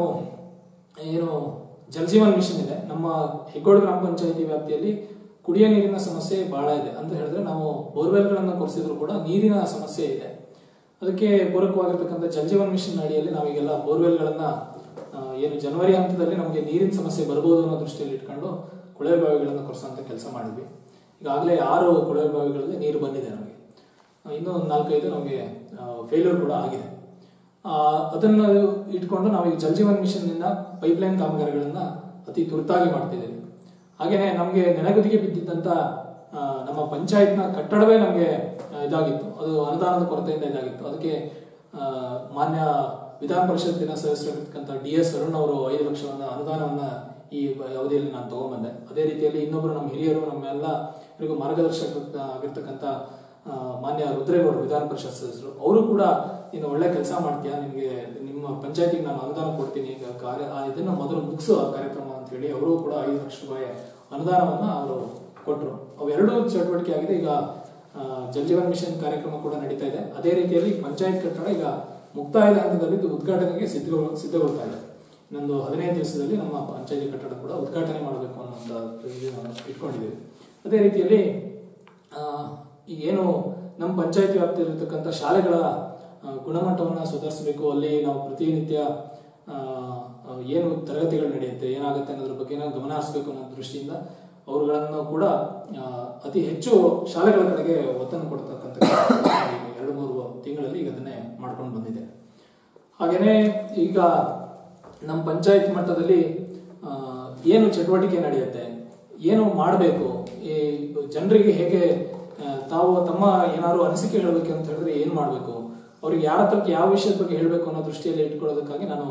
ಏನು ಜಲಜೀವನ್ ಮಿಷನ್ ಇದೆ ನಮ್ಮ ಹೆಗ್ಗೋಡು ಗ್ರಾಮ ಪಂಚಾಯತಿ ವ್ಯಾಪ್ತಿಯಲ್ಲಿ ಕುಡಿಯ ನೀರಿನ ಸಮಸ್ಯೆ ಬಹಳ ಇದೆ ಅಂತ ಹೇಳಿದ್ರೆ ನಾವು ಬೋರ್ವೆಲ್ಗಳನ್ನು ಕೊರೆಸಿದ್ರು ಕೂಡ ನೀರಿನ ಸಮಸ್ಯೆ ಇದೆ ಅದಕ್ಕೆ ಪೂರಕವಾಗಿರ್ತಕ್ಕಂಥ ಜಲಜೀವನ್ ಮಿಷನ್ ಅಡಿಯಲ್ಲಿ ನಾವೀಗೆಲ್ಲ ಬೋರ್ವೆಲ್ಗಳನ್ನ ಆ, ಏನು ಜನವರಿ ಹಂತದಲ್ಲಿ ನಮಗೆ ನೀರಿನ ಸಮಸ್ಯೆ ಬರ್ಬೋದು ಅನ್ನೋ ದೃಷ್ಟಿಯಲ್ಲಿ ಇಟ್ಕೊಂಡು ಕೊಳವೆ ಬಾವಿಗಳನ್ನು ಕೊರೆಸೋಂಥ ಕೆಲಸ ಮಾಡಿದ್ವಿ ಈಗಾಗಲೇ ಆರು ಕೊಳವೆ ಬಾವಿಗಳಲ್ಲಿ ನೀರು ಬಂದಿದೆ ನಮಗೆ ಆ, ಇನ್ನೂ ಒಂದು ನಾಲ್ಕೈದು ನಮಗೆ ಫೇಲ್ಯೂರ್ ಕೂಡ ಆಗಿದೆ ಆ, ಅದನ್ನ ಇಟ್ಕೊಂಡು ನಾವು ಈಗ ಜಲಜೀವನ್ ಮಿಷನ್ನಿಂದ ಪೈಪ್ಲೈನ್ ಕಾಮಗಾರಿಗಳನ್ನ ಅತಿ ತುರ್ತಾಗಿ ಮಾಡ್ತಿದ್ದೀವಿ ಹಾಗೇನೆ ನಮಗೆ ನೆನಗುದಿಗೆ ಬಿದ್ದಿದ್ದಂತ ಆ, ನಮ್ಮ ಪಂಚಾಯತ್ನ ಕಟ್ಟಡವೇ ನಮಗೆ ಇದಾಗಿತ್ತು ಅದು ಅನುದಾನದ ಕೊರತೆಯಿಂದ ಇದಾಗಿತ್ತು ಅದಕ್ಕೆ ಆ, ಮಾನ್ಯ ವಿಧಾನ ಪರಿಷತ್ತಿನ ಸದಸ್ಯರಾಗಿರ್ತಕ್ಕಂಥ ಡಿ ಎಸ್ ಅರುಣ್ ಅವರು ಐದು ಲಕ್ಷವನ್ನ ಅನುದಾನವನ್ನ ಈ ಬ- ಅವಧಿಯಲ್ಲಿ ನಾನು ತಗೊಂಡ್ಬಂದೆ ಅದೇ ರೀತಿಯಲ್ಲಿ ಇನ್ನೊಬ್ಬರು ನಮ್ಮ ಹಿರಿಯರು ನಮ್ಮೆಲ್ಲ ಇವರಿಗೂ ಮಾರ್ಗದರ್ಶಕ ಆಗಿರ್ತಕ್ಕಂಥ ಆ, ಮಾನ್ಯ ರುದ್ರೇಗೌಡರು ವಿಧಾನ ಪರಿಷತ್ ಸದಸ್ಯರು ಅವರು ಕೂಡ ನೀನು ಒಳ್ಳೆ ಕೆಲಸ ಮಾಡ್ತೀಯಾ ನಿಮಗೆ ನಿಮ್ಮ ಪಂಚಾಯತಿಗೆ ನಾನು ಅನುದಾನ ಕೊಡ್ತೀನಿ ಈಗ ಕಾರ್ಯ ಆ ಇದನ್ನ ಮೊದಲು ಮುಗಿಸು ಆ ಕಾರ್ಯಕ್ರಮ ಅಂತ ಹೇಳಿ ಅವರು ಕೂಡ ಐದು ಲಕ್ಷ ರೂಪಾಯಿ ಅನುದಾನವನ್ನ ಅವರು ಕೊಟ್ಟರು ಅವೆರಡೂ ಚಟುವಟಿಕೆ ಆಗಿದೆ ಈಗ ಆ, ಜಲಜೀವನ್ ಮಿಷನ್ ಕಾರ್ಯಕ್ರಮ ಕೂಡ ನಡೀತಾ ಇದೆ ಅದೇ ರೀತಿಯಲ್ಲಿ ಪಂಚಾಯತ್ ಕಟ್ಟಡ ಈಗ ಮುಕ್ತಾಯದ ಹಂತದಲ್ಲಿ ಇದು ಉದ್ಘಾಟನೆಗೆ ಸಿದ್ಧಗೊಳ ಸಿದ್ಧಗೊಳ್ತಾ ಇದೆ ಇನ್ನೊಂದು ಹದಿನೈದು ದಿವಸದಲ್ಲಿ ನಮ್ಮ ಪಂಚಾಯತಿ ಕಟ್ಟಡ ಕೂಡ ಉದ್ಘಾಟನೆ ಮಾಡಬೇಕು ಅನ್ನೋಂಥ ಇದು ನಾವು ಇಟ್ಕೊಂಡಿದ್ದೀವಿ ಅದೇ ರೀತಿಯಲ್ಲಿ ಆ, ಈಗ ಏನು ನಮ್ಮ ಪಂಚಾಯತಿ ವ್ಯಾಪ್ತಿಯಲ್ಲಿರ್ತಕ್ಕಂಥ ಶಾಲೆಗಳ ಆ, ಗುಣಮಟ್ಟವನ್ನು ಸುಧಾರಿಸಬೇಕು ಅಲ್ಲಿ ನಾವು ಪ್ರತಿನಿತ್ಯ ಆ, ಆ, ಏನು ತರಗತಿಗಳು ನಡೆಯುತ್ತೆ ಏನಾಗುತ್ತೆ ಅನ್ನೋದ್ರ ಬಗ್ಗೆ ನಾವು ಗಮನ ಹರಿಸಬೇಕು ಅನ್ನೋ ದೃಷ್ಟಿಯಿಂದ ಅವುಗಳನ್ನು ಕೂಡ ಆ, ಅತಿ ಹೆಚ್ಚು ಶಾಲೆಗಳ ಕಡೆಗೆ ಒತ್ತನ್ನು ಕೊಡ್ತಕ್ಕಂಥ ಕೆಲಸ ಈಗ ಎರಡು ಮೂರು ತಿಂಗಳಲ್ಲಿ ಈಗ ಅದನ್ನೇ ಮಾಡ್ಕೊಂಡು ಬಂದಿದೆ ಹಾಗೇನೆ ಈಗ ನಮ್ಮ ಪಂಚಾಯತ್ ಮಟ್ಟದಲ್ಲಿ ಆ, ಏನು ಚಟುವಟಿಕೆ ನಡೆಯುತ್ತೆ ಏನು ಮಾಡಬೇಕು ಈ ಜನರಿಗೆ ಹೇಗೆ ಆ, ತಾವು ತಮ್ಮ ಏನಾದ್ರು ಅನಿಸಿಕೆ ಹೇಳಬೇಕು ಅಂತ ಹೇಳಿದ್ರೆ ಏನು ಮಾಡಬೇಕು ಅವ್ರಿಗೆ ಯಾರ ಹತ್ರಕ್ಕೆ ಯಾವ ವಿಷಯದ ಬಗ್ಗೆ ಹೇಳಬೇಕು ಅನ್ನೋ ದೃಷ್ಟಿಯಲ್ಲಿ ಇಟ್ಕೊಳ್ಳೋದಕ್ಕಾಗಿ ನಾನು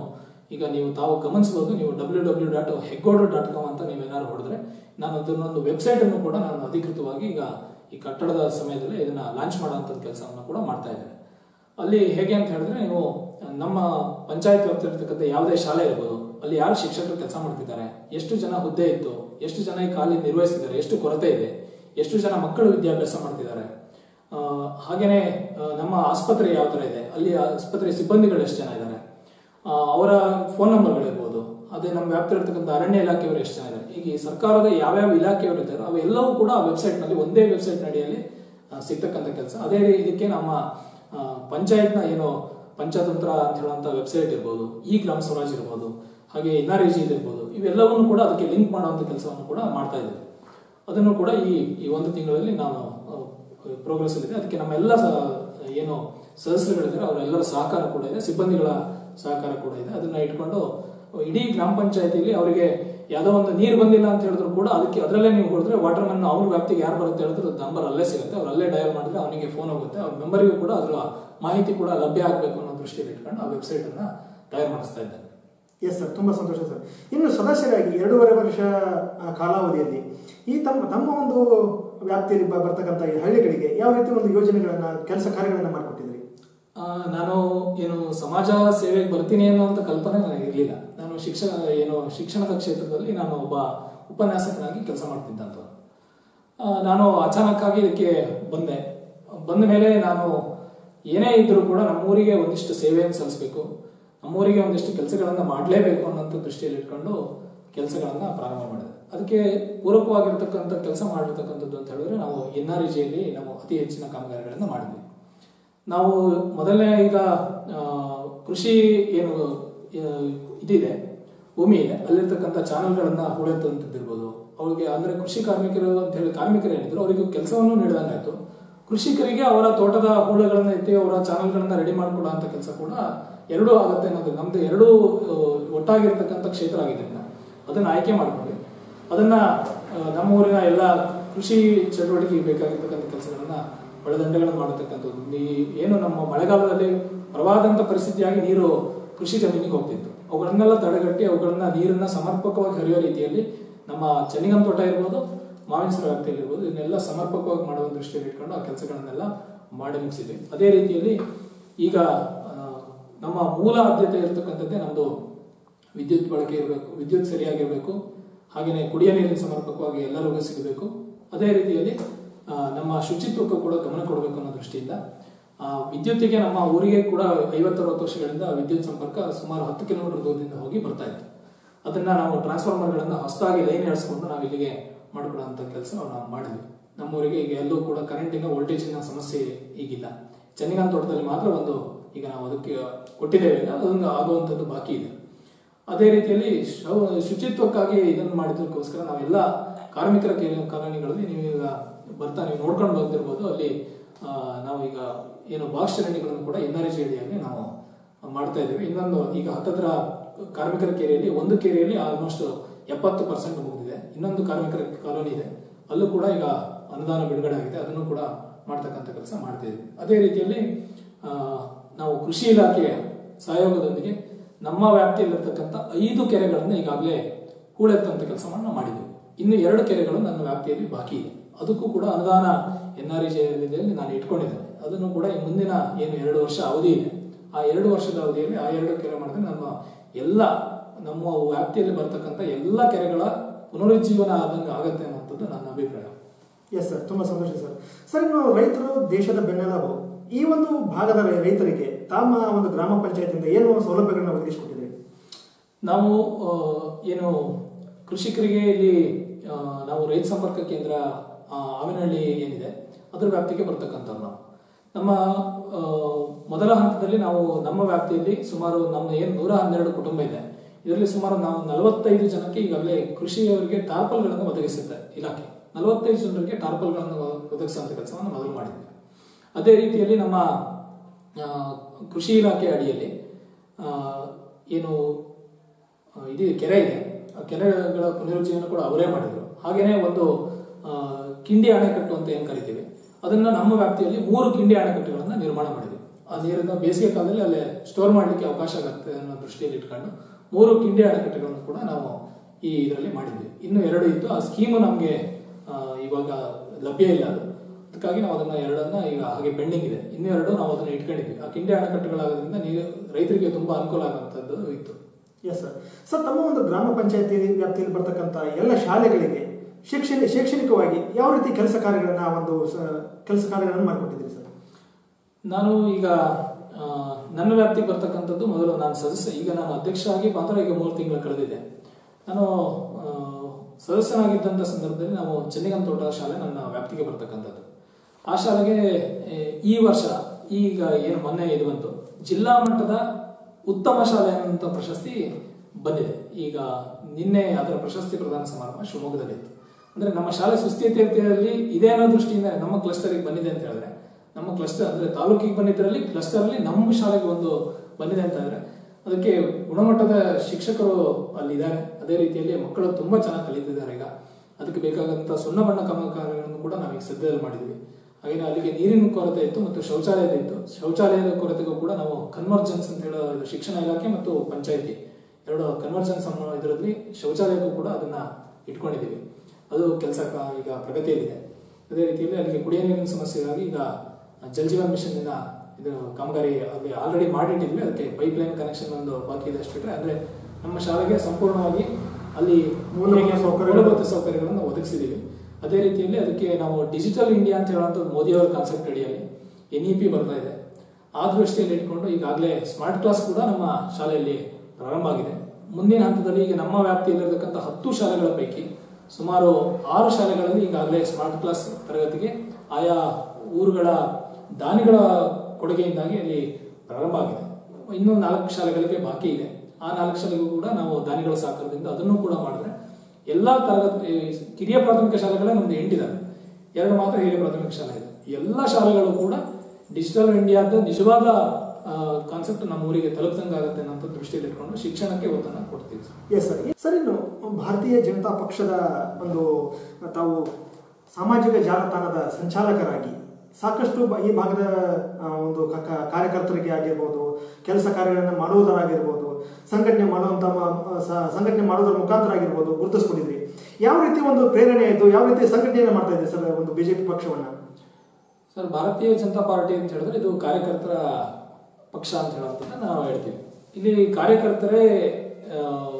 ಈಗ ನೀವು ತಾವು ಗಮನಿಸಬಹುದು ನೀವು W W dot Heggodu dot com ಅಂತ ನೀವೇನಾದ್ರು ಹೊಡೆದ್ರೆ ನಾನು ಅದನ್ನೊಂದು ವೆಬ್ಸೈಟ್ ಅನ್ನು ಕೂಡ ನಾನು ಅಧಿಕೃತವಾಗಿ ಈಗ ಈ ಕಟ್ಟಡದ ಸಮಯದಲ್ಲಿ ಇದನ್ನ ಲಾಂಚ್ ಮಾಡುವಂಥದ್ದು ಕೆಲಸವನ್ನು ಕೂಡ ಮಾಡ್ತಾ ಇದ್ದೇನೆ ಅಲ್ಲಿ ಹೇಗೆ ಅಂತ ಹೇಳಿದ್ರೆ ನೀವು ನಮ್ಮ ಪಂಚಾಯತ್ ವ್ಯಾಪ್ತಿರ್ತಕ್ಕಂಥ ಯಾವುದೇ ಶಾಲೆ ಇರ್ಬೋದು ಅಲ್ಲಿ ಯಾರು ಶಿಕ್ಷಕರು ಕೆಲಸ ಮಾಡ್ತಿದ್ದಾರೆ ಎಷ್ಟು ಜನ ಹುದ್ದೆ ಇತ್ತು ಎಷ್ಟು ಜನ ಈ ಖಾಲಿ ನಿರ್ವಹಿಸ್ತಿದ್ದಾರೆ ಎಷ್ಟು ಕೊರತೆ ಇದೆ ಎಷ್ಟು ಜನ ಮಕ್ಕಳು ವಿದ್ಯಾಭ್ಯಾಸ ಮಾಡ್ತಿದ್ದಾರೆ ಆ, ಹಾಗೇನೆ ಆ, ನಮ್ಮ ಆಸ್ಪತ್ರೆ ಯಾವ ತರ ಇದೆ ಅಲ್ಲಿ ಆಸ್ಪತ್ರೆ ಸಿಬ್ಬಂದಿಗಳು ಎಷ್ಟು ಜನ ಇದ್ದಾರೆ ಆ, ಅವರ ಫೋನ್ ನಂಬರ್ಗಳಿರ್ಬೋದು ಅದೇ ನಮ್ಮ ವ್ಯಾಪ್ತಿ ಇರ್ತಕ್ಕಂಥ ಅರಣ್ಯ ಇಲಾಖೆಯವರು ಎಷ್ಟು ಜನ ಇದ್ದಾರೆ ಈಗ ಈ ಸರ್ಕಾರದ ಯಾವ್ಯಾವ ಇಲಾಖೆಯವರು ಇದ್ದಾರೆ ಅವೆಲ್ಲವೂ ಕೂಡ ಆ ವೆಬ್ಸೈಟ್ ನಲ್ಲಿ ಒಂದೇ ವೆಬ್ಸೈಟ್ ಅಡಿಯಲ್ಲಿ ಆ, ಸಿಗ್ತಕ್ಕಂಥ ಕೆಲಸ ಅದೇ ರೀ- ಇದಕ್ಕೆ ನಮ್ಮ ಆ, ಪಂಚಾಯತ್ನ ಏನು ಪಂಚತಂತ್ರ ಅಂತ ಹೇಳುವಂತ ವೆಬ್ಸೈಟ್ ಇರ್ಬೋದು ಈ ಗ್ರಾಮ ಸ್ವರಾಜ್ ಇರ್ಬೋದು ಹಾಗೆ ಎನ್ ಆರ್ ಇರ್ಬೋದು ಇವೆಲ್ಲವನ್ನು ಕೂಡ ಅದಕ್ಕೆ ಲಿಂಕ್ ಮಾಡುವಂತ ಕೆಲಸವನ್ನು ಕೂಡ ಮಾಡ್ತಾ ಇದ್ದೇವೆ ಅದನ್ನು ಕೂಡ ಈ ಈ ಒಂದು ತಿಂಗಳಲ್ಲಿ ನಾನು ಪ್ರೋಗ್ರೆಸ್ ಇದೆ ಅದಕ್ಕೆ ನಮ್ಮೆಲ್ಲ ಸ- ಏನು ಸದಸ್ಯರುಗಳಿದ್ದಾರೆ ಅವರೆಲ್ಲರ ಸಹಕಾರ ಕೂಡ ಇದೆ ಸಿಬ್ಬಂದಿಗಳ ಸಹಕಾರ ಕೂಡ ಇದೆ ಅದನ್ನ ಇಟ್ಕೊಂಡು ಇಡೀ ಗ್ರಾಮ ಪಂಚಾಯತಿಲಿ ಅವರಿಗೆ ಯಾವುದೋ ಒಂದು ನೀರು ಬಂದಿಲ್ಲ ಅಂತ ಹೇಳಿದ್ರು ಕೂಡ ಅದಕ್ಕೆ ಅದರಲ್ಲೇ ನೀವು ಹೊಡೆದ್ರೆ ವಾಟರ್ ಮ್ಯಾನ್ ಅವ್ರ ವ್ಯಾಪ್ತಿಗೆ ಯಾರು ಬರುತ್ತೆ ಹೇಳಿದ್ರೆ ನಂಬರ್ ಅಲ್ಲೇ ಸಿಗುತ್ತೆ ಅವ್ರು ಅಲ್ಲೇ ಡಯಲ್ ಮಾಡಿದ್ರೆ ಅವನಿಗೆ ಫೋನ್ ಹೋಗುತ್ತೆ ಅವ್ರ ಮೆಂಬರಿಗೂ ಕೂಡ ಅದರ ಮಾಹಿತಿ ಕೂಡ ಲಭ್ಯ ಆಗಬೇಕು ಅನ್ನೋ ದೃಷ್ಟಿಯಲ್ಲಿ ಇಟ್ಕೊಂಡು ಆ ವೆಬ್ಸೈಟ್ ಅನ್ನ ತಯಾರು ಮಾಡಿಸ್ತಾ ಇದ್ದಾರೆ ಎಸ್ ಸರ್ ತುಂಬಾ ಸಂತೋಷ ಸರ್ ಇನ್ನು ಸದಸ್ಯರಾಗಿ ಎರಡೂವರೆ ವರ್ಷ ಆ, ಕಾಲಾವಧಿಯಲ್ಲಿ ಈ ತಮ್ಮ ತಮ್ಮ ಒಂದು ವ್ಯಾಪ್ತಿಯಲ್ಲಿ ಬ- ಬರ್ತಕ್ಕಂಥ ಈ ಹಳ್ಳಿಗಳಿಗೆ ಯಾವ ರೀತಿ ಒಂದು ಯೋಜನೆಗಳನ್ನ ಕೆಲಸ ಕಾರ್ಯಗಳನ್ನ ಮಾಡಿಕೊಟ್ಟಿದ್ರಿ ಆ, ನಾನು ಏನು ಸಮಾಜ ಸೇವೆಗೆ ಬರ್ತೀನಿ ಅನ್ನೋಂಥ ಕಲ್ಪನೆ ನನಗೆ ಇರಲಿಲ್ಲ ನಾನು ಶಿಕ್ಷಣ ಏನು ಶಿಕ್ಷಣದ ಕ್ಷೇತ್ರದಲ್ಲಿ ನಾನು ಒಬ್ಬ ಉಪನ್ಯಾಸಕನಾಗಿ ಕೆಲಸ ಮಾಡ್ತಿದ್ದಂಥವ್ರು ಆ, ನಾನು ಅಚಾನಕ್ಕಾಗಿ ಇದಕ್ಕೆ ಬಂದೆ ಬಂದ ಮೇಲೆ ನಾನು ಏನೇ ಇದ್ರೂ ಕೂಡ ನಮ್ಮೂರಿಗೆ ಒಂದಿಷ್ಟು ಸೇವೆಯನ್ನು ಸಲ್ಲಿಸಬೇಕು ನಮ್ಮೂರಿಗೆ ಒಂದಿಷ್ಟು ಕೆಲಸಗಳನ್ನ ಮಾಡಲೇಬೇಕು ಅನ್ನೋಂಥ ದೃಷ್ಟಿಯಲ್ಲಿ ಇಟ್ಕೊಂಡು ಕೆಲಸಗಳನ್ನ ಪ್ರಾರಂಭ ಮಾಡಿದೆ ಅದಕ್ಕೆ ಪೂರಕವಾಗಿರ್ತಕ್ಕಂಥ ಕೆಲಸ ಮಾಡಿರ್ತಕ್ಕಂಥದ್ದು ಅಂತ ಹೇಳಿದ್ರೆ ನಾವು ಎನ್ ಆರ್ ಜಿಯಲ್ಲಿ ನಾವು ಅತಿ ಹೆಚ್ಚಿನ ಕಾಮಗಾರಿಗಳನ್ನು ಮಾಡಿದ್ವಿ ನಾವು ಮೊದಲನೇ ಈಗ ಆ, ಕೃಷಿ ಏನು ಆ, ಇದಿದೆ ಭೂಮಿ ಇದೆ ಅಲ್ಲಿರ್ತಕ್ಕಂಥ ಚಾನಲ್ಗಳನ್ನ ಹೂಳೆತ್ತಂತಿರ್ಬೋದು ಅವ್ರಿಗೆ ಅಂದ್ರೆ ಕೃಷಿ ಕಾರ್ಮಿಕರು ಅಂತ ಹೇಳಿ ಕಾರ್ಮಿಕರು ಏನಿದ್ರು ಅವರಿಗೆ ಕೆಲಸವನ್ನು ನೀಡಿದಂಗಾಯ್ತು ಕೃಷಿಕರಿಗೆ ಅವರ ತೋಟದ ಹೂಳೆಗಳನ್ನ ಎತ್ತಿ ಅವರ ಚಾನಲ್ಗಳನ್ನ ರೆಡಿ ಮಾಡ್ಕೊಡೋ ಅಂತ ಕೆಲಸ ಕೂಡ ಎರಡೂ ಆಗುತ್ತೆ ಅನ್ನೋದು ನಮ್ದು ಎರಡೂ ಆ, ಒಟ್ಟಾಗಿರ್ತಕ್ಕಂಥ ಕ್ಷೇತ್ರ ಆಗಿದ್ದರಿಂದ ಅದನ್ನ ಆಯ್ಕೆ ಮಾಡ್ಕೊಂಡ್ವಿ ಅದನ್ನ ಆ, ನಮ್ಮ ಊರಿನ ಎಲ್ಲ ಕೃಷಿ ಚಟುವಟಿಕೆಗೆ ಬೇಕಾಗಿರ್ತಕ್ಕಂಥ ಕೆಲಸಗಳನ್ನ ಒಳದಂಡೆಗಳನ್ನು ಮಾಡತಕ್ಕಂಥದ್ದು ಈ ಏನು ನಮ್ಮ ಮಳೆಗಾಲದಲ್ಲಿ ಪ್ರವಾಹದಂತ ಪರಿಸ್ಥಿತಿಯಾಗಿ ನೀರು ಕೃಷಿ ಜಮೀನಿಗೆ ಹೋಗ್ತಿತ್ತು ಅವುಗಳನ್ನೆಲ್ಲ ತಡೆಗಟ್ಟಿ ಅವುಗಳನ್ನ ನೀರನ್ನ ಸಮರ್ಪಕವಾಗಿ ಹರಿಯೋ ರೀತಿಯಲ್ಲಿ ನಮ್ಮ ಚೆನ್ನಿಗಂ ತೋಟ ಇರ್ಬೋದು ಮಾವಿನ ಸರ ವ್ಯಾಪ್ತಿಯಲ್ಲಿ ಇರ್ಬೋದು ಇದನ್ನೆಲ್ಲ ಸಮರ್ಪಕವಾಗಿ ಮಾಡುವ ದೃಷ್ಟಿಯಲ್ಲಿ ಇಟ್ಕೊಂಡು ಆ ಕೆಲಸಗಳನ್ನೆಲ್ಲ ಮಾಡಿ ಮುಗಿಸಿದ್ವಿ ಅದೇ ರೀತಿಯಲ್ಲಿ ಈಗ ಆ, ನಮ್ಮ ಮೂಲ ಆದ್ಯತೆ ಇರತಕ್ಕಂಥದ್ದೇ ನಮ್ಮದು ವಿದ್ಯುತ್ ಬಳಕೆ ಇರಬೇಕು ವಿದ್ಯುತ್ ಸರಿಯಾಗಿರಬೇಕು ಹಾಗೆಯೇ ಕುಡಿಯ ನೀರಿನ ಸಮರ್ಪಕವಾಗಿ ಎಲ್ಲರಿಗೂ ಸಿಗಬೇಕು ಅದೇ ರೀತಿಯಲ್ಲಿ ಆ, ನಮ್ಮ ಶುಚಿತ್ವಕ್ಕೂ ಕೂಡ ಗಮನ ಕೊಡಬೇಕು ಅನ್ನೋ ದೃಷ್ಟಿಯಿಂದ ಆ, ವಿದ್ಯುತ್ತಿಗೆ ನಮ್ಮ ಊರಿಗೆ ಕೂಡ ಐವತ್ತರವತ್ತು ವರ್ಷಗಳಿಂದ ವಿದ್ಯುತ್ ಸಂಪರ್ಕ ಸುಮಾರು ಹತ್ತು ಕಿಲೋಮೀಟರ್ ದೂರದಿಂದ ಹೋಗಿ ಬರ್ತಾ ಇತ್ತು ಅದನ್ನ ನಾವು ಟ್ರಾನ್ಸ್ಫಾರ್ಮರ್ಗಳನ್ನ ಹೊಸದಾಗಿ ಲೈನ್ ಎಳಿಸ್ಕೊಂಡು ನಾವು ಇಲ್ಲಿಗೆ ಮಾಡಿಕೊಡುವಂತ ಕೆಲಸ ನಾವು ಮಾಡಿದ್ವಿ ನಮ್ಮೂರಿಗೆ ಈಗ ಎಲ್ಲೂ ಕೂಡ ಕರೆಂಟಿನ ವೋಲ್ಟೇಜಿನ ಸಮಸ್ಯೆ ಈಗಿಲ್ಲ ಚೆನ್ನಿಗಾನ್ ತೋಟದಲ್ಲಿ ಮಾತ್ರ ಒಂದು ಈಗ ನಾವು ಅದಕ್ಕೆ ಕೊಟ್ಟಿದ್ದೇವೆ ಅದೊಂದು ಆಗುವಂಥದ್ದು ಬಾಕಿ ಇದೆ ಅದೇ ರೀತಿಯಲ್ಲಿ ಶವ- ಶುಚಿತ್ವಕ್ಕಾಗಿ ಇದನ್ನು ಮಾಡಿದ್ದಕ್ಕೋಸ್ಕರ ನಾವೆಲ್ಲ ಕಾರ್ಮಿಕರ ಕೆ- ಕಾಲೋನಿಗಳಲ್ಲಿ ನೀವು ಈಗ ಬರ್ತಾ ನೀವು ನೋಡ್ಕೊಂಡು ಬಂದಿರ್ಬೋದು ಅಲ್ಲಿ ಆ, ನಾವು ಈಗ ಏನು ಬಾಕ್ಸ್ ಚರಂಡಿಗಳನ್ನು ಕೂಡ ಎನ್ ಆರ್ ಅಡಿಯಾಗಿ ನಾವು ಮಾಡ್ತಾ ಇದ್ದೀವಿ ಇನ್ನೊಂದು ಈಗ ಹತ್ತತ್ರ ಕಾರ್ಮಿಕರ ಕೇರಿಯಲ್ಲಿ ಒಂದು ಕೇರಿಯಲ್ಲಿ ಆಲ್ಮೋಸ್ಟ್ ಎಪ್ಪತ್ತು ಪರ್ಸೆಂಟ್ ಮುಗಿದಿದೆ ಇನ್ನೊಂದು ಕಾರ್ಮಿಕರ ಕಾಲೋನಿ ಇದೆ ಅಲ್ಲೂ ಕೂಡ ಈಗ ಅನುದಾನ ಬಿಡುಗಡೆ ಆಗಿದೆ ಅದನ್ನು ಕೂಡ ಮಾಡ್ತಕ್ಕಂಥ ಕೆಲಸ ಮಾಡ್ತಿದ್ವಿ ಅದೇ ರೀತಿಯಲ್ಲಿ ಆ, ನಾವು ಕೃಷಿ ಇಲಾಖೆಯ ಸಹಯೋಗದೊಂದಿಗೆ ನಮ್ಮ ವ್ಯಾಪ್ತಿಯಲ್ಲಿರ್ತಕ್ಕಂಥ ಐದು ಕೆರೆಗಳನ್ನು ಈಗಾಗಲೇ ಹೂಳೆತ್ತಂತ ಕೆಲಸವನ್ನು ನಾವು ಮಾಡಿದ್ವಿ ಇನ್ನು ಎರಡು ಕೆರೆಗಳು ನನ್ನ ವ್ಯಾಪ್ತಿಯಲ್ಲಿ ಬಾಕಿ ಇದೆ ಅದಕ್ಕೂ ಕೂಡ ಅನುದಾನ ಎನ್ ಆರ್ ಇ ನಾನು ಇಟ್ಕೊಂಡಿದ್ದೇನೆ ಅದನ್ನು ಕೂಡ ಈ ಮುಂದಿನ ಏನು ಎರಡು ವರ್ಷ ಅವಧಿ ಇದೆ ಆ ಎರಡು ವರ್ಷದ ಅವಧಿಯಲ್ಲಿ ಆ ಎರಡು ಕೆರೆ ಮಾಡಿದ್ರೆ ನಮ್ಮ ಎಲ್ಲ ನಮ್ಮ ವ್ಯಾಪ್ತಿಯಲ್ಲಿ ಬರ್ತಕ್ಕಂಥ ಎಲ್ಲ ಕೆರೆಗಳ ಪುನರುಜ್ಜೀವನ ಆದಂಗೆ ಆಗತ್ತೆ ಅನ್ನೋಂಥದ್ದು ನನ್ನ ಅಭಿಪ್ರಾಯ ಎಸ್ ಸರ್ ತುಂಬಾ ಸಂತೋಷ ಸರ್ ಸರ್ ಇನ್ನು ರೈತರು ದೇಶದ ಬೆನ್ನೆಲುಬು ಈ ಒಂದು ಭಾಗದ ರೈ- ರೈತರಿಗೆ ತಮ್ಮ ಒಂದು ಗ್ರಾಮ ಪಂಚಾಯತಿಯಿಂದ ಏನು ಸೌಲಭ್ಯಗಳನ್ನ ಒದಗಿಸಿಕೊಟ್ಟಿದ್ರಿ ನಾವು ಆ, ಏನು ಕೃಷಿಕರಿಗೆ ಇಲ್ಲಿ ಆ, ನಾವು ರೈತ ಸಂಪರ್ಕ ಕೇಂದ್ರ ಆ, ಆವಿನಹಳ್ಳಿ ಏನಿದೆ ಅದ್ರ ವ್ಯಾಪ್ತಿಗೆ ಬರ್ತಕ್ಕಂಥವ್ರು ನಾವು ನಮ್ಮ ಆ, ಮೊದಲ ಹಂತದಲ್ಲಿ ನಾವು ನಮ್ಮ ವ್ಯಾಪ್ತಿಯಲ್ಲಿ ಸುಮಾರು ನಮ್ಮ ಏನು ನೂರ ಹನ್ನೆರಡು ಕುಟುಂಬ ಇದೆ ಇದರಲ್ಲಿ ಸುಮಾರು ನಾವು ನಲವತ್ತೈದು ಜನಕ್ಕೆ ಈಗಾಗಲೇ ಕೃಷಿಯವರಿಗೆ ಟಾರ್ಪಲ್ಗಳನ್ನು ಒದಗಿಸುತ್ತೆ ಇಲಾಖೆ ನಲವತ್ತೈದು ಜನರಿಗೆ ಟಾರ್ಪಲ್ಗಳನ್ನು ಒದಗಿಸುವಂತ ಕೆಲಸವನ್ನು ಮೊದಲು ಮಾಡಿದ್ವಿ ಅದೇ ರೀತಿಯಲ್ಲಿ ನಮ್ಮ ಆ, ಕೃಷಿ ಇಲಾಖೆ ಅಡಿಯಲ್ಲಿ ಆ, ಏನು ಆ, ಇದು ಕೆರೆ ಇದೆ ಆ ಕೆರೆಗಳ ಪುನರುಜ್ಜೀವನ ಕೂಡ ಅವರೇ ಮಾಡಿದ್ರು ಹಾಗೇನೆ ಒಂದು ಆ, ಕಿಂಡಿ ಅಣೆಕಟ್ಟು ಅಂತ ಏನ್ ಕರಿತೀವಿ ಅದನ್ನ ನಮ್ಮ ವ್ಯಾಪ್ತಿಯಲ್ಲಿ ಮೂರು ಕಿಂಡಿ ಅಣೆಕಟ್ಟುಗಳನ್ನ ನಿರ್ಮಾಣ ಮಾಡಿದ್ವಿ ಆ ನೀರನ್ನ ಬೇಸಿಗೆ ಕಾಲದಲ್ಲಿ ಅಲ್ಲೇ ಸ್ಟೋರ್ ಮಾಡ್ಲಿಕ್ಕೆ ಅವಕಾಶ ಆಗುತ್ತೆ ಅನ್ನೋ ದೃಷ್ಟಿಯಲ್ಲಿ ಇಟ್ಕೊಂಡು ಮೂರು ಕಿಂಡಿ ಅಣೆಕಟ್ಟೆಗಳನ್ನು ಕೂಡ ನಾವು ಈ ಇದರಲ್ಲಿ ಮಾಡಿದ್ವಿ ಇನ್ನು ಎರಡು ಇತ್ತು ಆ ಸ್ಕೀಮು ನಮಗೆ ಇವಾಗ ಲಭ್ಯ ಇಲ್ಲ ಅದು ಅದಕ್ಕಾಗಿ ನಾವು ಅದನ್ನ ಎರಡನ್ನ ಈಗ ಹಾಗೆ ಪೆಂಡಿಂಗ್ ಇದೆ ಇನ್ನು ಎರಡು ನಾವು ಅದನ್ನ ಇಟ್ಕೊಂಡಿದ್ವಿ ಆ ಕಿಂಡಿ ಅಣೆಕಟ್ಟುಗಳಾಗೋದ್ರಿಂದ ನೀರು ರೈತರಿಗೆ ತುಂಬಾ ಅನುಕೂಲ ಆಗುವಂಥದ್ದು ಇತ್ತು ಎಸ್ ಸರ್ ಸರ್ ತಮ್ಮ ಒಂದು ಗ್ರಾಮ ಪಂಚಾಯತಿ ವ್ಯಾಪ್ತಿಯಲ್ಲಿ ಬರ್ತಕ್ಕಂಥ ಎಲ್ಲ ಶಾಲೆಗಳಿಗೆ ಶಿಕ್ಷಣ ಶೈಕ್ಷಣಿಕವಾಗಿ ಯಾವ ರೀತಿ ಕೆಲಸ ಕಾರ್ಯಗಳನ್ನ ಒಂದು ಸ- ಕೆಲಸ ಕಾರ್ಯಗಳನ್ನು ಮಾಡಿಕೊಟ್ಟಿದ್ದೀರಿ ಸರ್ ನಾನು ಈಗ ಆ, ನನ್ನ ವ್ಯಾಪ್ತಿಗೆ ಬರ್ತಕ್ಕಂಥದ್ದು ಮೊದಲು ನಾನು ಸದಸ್ಯ ಈಗ ನಾನು ಅಧ್ಯಕ್ಷ ಆಗಿ ಮಾತ್ರ ಈಗ ಮೂರು ತಿಂಗಳು ಕಳೆದಿದೆ ನಾನು ಆ, ಸದಸ್ಯನಾಗಿದ್ದಂಥ ಸಂದರ್ಭದಲ್ಲಿ ನಾವು ಚೆನ್ನಿಗನ್ ತೋಟ ಶಾಲೆ ನನ್ನ ವ್ಯಾಪ್ತಿಗೆ ಬರ್ತಕ್ಕಂಥದ್ದು ಆ ಶಾಲೆಗೆ ಏ, ಈ ವರ್ಷ ಈಗ ಏನು ಮೊನ್ನೆ ಇದು ಬಂತು ಜಿಲ್ಲಾ ಮಟ್ಟದ ಉತ್ತಮ ಶಾಲೆ ಅನ್ನುವಂಥ ಪ್ರಶಸ್ತಿ ಬಂದಿದೆ ಈಗ ನಿನ್ನೆ ಅದರ ಪ್ರಶಸ್ತಿ ಪ್ರದಾನ ಸಮಾರಂಭ ಶಿವಮೊಗ್ಗದಲ್ಲಿತ್ತು ಅಂದ್ರೆ ನಮ್ಮ ಶಾಲೆ ಸುಸ್ಥಿತಿಯಲ್ಲಿ ಇದೆ ಅನ್ನೋ ದೃಷ್ಟಿಯಿಂದ ನಮ್ಮ ಕ್ಲಸ್ಟರಿಗೆ ಬಂದಿದೆ ಅಂತ ಹೇಳಿದ್ರೆ ನಮ್ಮ ಕ್ಲಸ್ಟರ್ ಅಂದ್ರೆ ತಾಲೂಕಿಗೆ ಬಂದಿದ್ದರಲ್ಲಿ ಕ್ಲಸ್ಟರ್ ಅಲ್ಲಿ ನಮ್ಮ ಶಾಲೆಗೆ ಒಂದು ಬಂದಿದೆ ಅಂತ ಹೇಳಿದ್ರೆ ಅದಕ್ಕೆ ಗುಣಮಟ್ಟದ ಶಿಕ್ಷಕರು ಅಲ್ಲಿದ್ದಾರೆ ಅದೇ ರೀತಿಯಲ್ಲಿ ಮಕ್ಕಳು ತುಂಬಾ ಚೆನ್ನಾಗಿ ಕಲಿತಿದ್ದಾರೆ ಈಗ ಅದಕ್ಕೆ ಬೇಕಾದಂತ ಸುಣ್ಣ ಬಣ್ಣ ಕಾಮಗಾರಿಗಳನ್ನು ಕೂಡ ನಾವೀಗ ಸದ್ಯದಲ್ಲಿ ಮಾಡಿದ್ವಿ ಹಾಗೆ ಅಲ್ಲಿಗೆ ನೀರಿನ ಕೊರತೆ ಇತ್ತು ಮತ್ತು ಶೌಚಾಲಯದ ಇತ್ತು ಶೌಚಾಲಯದ ಕೊರತೆಗೂ ಕೂಡ ನಾವು ಕನ್ವರ್ಜೆನ್ಸ್ ಅಂತ ಹೇಳೋ ಇದು ಶಿಕ್ಷಣ ಇಲಾಖೆ ಮತ್ತು ಪಂಚಾಯತಿ ಎರಡು ಕನ್ವರ್ಜೆನ್ಸ್ ಅನ್ನೋ ಇದರಲ್ಲಿ ಶೌಚಾಲಯಕ್ಕೂ ಕೂಡ ಅದನ್ನ ಇಟ್ಕೊಂಡಿದ್ದೀವಿ ಅದು ಕೆಲಸ ಈಗ ಪ್ರಗತಿಯಲ್ಲಿದೆ ಅದೇ ರೀತಿಯಲ್ಲಿ ಅಲ್ಲಿಗೆ ಕುಡಿಯ ನೀರಿನ ಸಮಸ್ಯೆಗಾಗಿ ಈಗ ಜಲ್ ಜೀವನ್ ಮಿಷನ್ ಇಂದ ಇದು ಕಾಮಗಾರಿ ಅಲ್ಲಿ ಆಲ್ರೆಡಿ ಮಾಡಿಟ್ಟಿದ್ವಿ ಅದಕ್ಕೆ ಪೈಪ್ ಲೈನ್ ಕನೆಕ್ಷನ್ ಒಂದು ಬಾಕಿ ಇದೆ ಅಷ್ಟು ಬಿಟ್ರೆ ಅಂದ್ರೆ ನಮ್ಮ ಶಾಲೆಗೆ ಸಂಪೂರ್ಣವಾಗಿ ಅಲ್ಲಿ ಮೂಲಭೂತ ಹೇಗೆ ಸೌಕರ್ಯಗಳು- ಮೂಲಭೂತ ಸೌಕರ್ಯಗಳನ್ನು ಒದಗಿಸಿದೀವಿ ಅದೇ ರೀತಿಯಲ್ಲಿ ಅದಕ್ಕೆ ನಾವು ಡಿಜಿಟಲ್ ಇಂಡಿಯಾ ಅಂತ ಹೇಳುವಂಥದ್ದು ಮೋದಿ ಅವರ ಕಾನ್ಸೆಪ್ಟ್ ಅಡಿಯಲ್ಲಿ ಎನ್ ಇ ಪಿ ಬರ್ತಾ ಇದೆ ಆ ದೃಷ್ಟಿಯಲ್ಲಿ ಇಟ್ಕೊಂಡು ಈಗಾಗಲೇ ಸ್ಮಾರ್ಟ್ ಕ್ಲಾಸ್ ಕೂಡ ನಮ್ಮ ಶಾಲೆಯಲ್ಲಿ ಪ್ರಾರಂಭ ಆಗಿದೆ ಮುಂದಿನ ಹಂತದಲ್ಲಿ ಈಗ ನಮ್ಮ ವ್ಯಾಪ್ತಿಯಲ್ಲಿರತಕ್ಕಂಥ ಹತ್ತು ಶಾಲೆಗಳ ಪೈಕಿ ಸುಮಾರು ಆರು ಶಾಲೆಗಳಲ್ಲಿ ಈಗಾಗಲೇ ಸ್ಮಾರ್ಟ್ ಕ್ಲಾಸ್ ತರಗತಿಗೆ ಆಯಾ ಊರುಗಳ ದಾನಿಗಳ ಕೊಡುಗೆಯಿಂದಾಗಿ ಅಲ್ಲಿ ಪ್ರಾರಂಭ ಆಗಿದೆ ಇನ್ನೂ ನಾಲ್ಕು ಶಾಲೆಗಳಿಗೆ ಬಾಕಿ ಇದೆ ಆ ನಾಲ್ಕು ಶಾಲೆಗೂ ಕೂಡ ನಾವು ದಾನಿಗಳ ಸಹಕಾರದಿಂದ ಅದನ್ನು ಕೂಡ ಮಾಡಿದ್ರೆ ಎಲ್ಲಾ ತರಗತಿ ಕಿರಿಯ ಪ್ರಾಥಮಿಕ ಶಾಲೆಗಳೇ ನಮ್ದು ಎಂಟಿದಾವೆ ಎರಡು ಮಾತ್ರ ಹಿರಿಯ ಪ್ರಾಥಮಿಕ ಶಾಲೆ ಇದೆ ಎಲ್ಲ ಶಾಲೆಗಳು ಕೂಡ ಡಿಜಿಟಲ್ ಇಂಡಿಯಾದ ನಿಜವಾದ ಕಾನ್ಸೆಪ್ಟ್ ನಮ್ಮ ಊರಿಗೆ ತಲುಪ್ದಂಗಾಗತ್ತೆ ಅನ್ನೋ ದೃಷ್ಟಿಯಲ್ಲಿ ಇಟ್ಕೊಂಡು ಶಿಕ್ಷಣಕ್ಕೆ ಒತ್ತನ್ನು ಕೊಡ್ತೀವಿ ಸರ್. ಎಸ್ ಸರ್ ಸರ್ ಇನ್ನು ಭಾರತೀಯ ಜನತಾ ಪಕ್ಷದ ಒಂದು ತಾವು ಸಾಮಾಜಿಕ ಜಾಲತಾಣದ ಸಂಚಾಲಕರಾಗಿ ಸಾಕಷ್ಟು ಬ- ಈ ಭಾಗದ ಆ, ಒಂದು ಕ- ಕ- ಕಾರ್ಯಕರ್ತರಿಗೆ ಆಗಿರ್ಬೋದು ಕೆಲಸ ಕಾರ್ಯಗಳನ್ನು ಮಾಡುವುದರಾಗಿರ್ಬೋದು ಸಂಘಟನೆ ಮಾಡುವಂತ ಮ- ಸ- ಸಂಘಟನೆ ಮಾಡೋದ್ರ ಮುಖಾಂತರ ಆಗಿರ್ಬೋದು ಗುರುತಿಸ್ಕೊಂಡಿದ್ರಿ ಯಾವ ರೀತಿ ಒಂದು ಪ್ರೇರಣೆ ಆಯಿತು ಯಾವ ರೀತಿ ಸಂಘಟನೆಯನ್ನು ಮಾಡ್ತಾ ಇದೆ ಸರ್ ಒಂದು ಬಿಜೆಪಿ ಪಕ್ಷವನ್ನ ಸರ್ ಭಾರತೀಯ ಜನತಾ ಪಾರ್ಟಿ ಅಂತ ಹೇಳಿದ್ರೆ ಇದು ಕಾರ್ಯಕರ್ತರ ಪಕ್ಷ ಅಂತ ಹೇಳುವಂಥದ್ದು ನಾವು ಹೇಳ್ತೀವಿ ಇಲ್ಲಿ ಕಾರ್ಯಕರ್ತರೇ ಆ,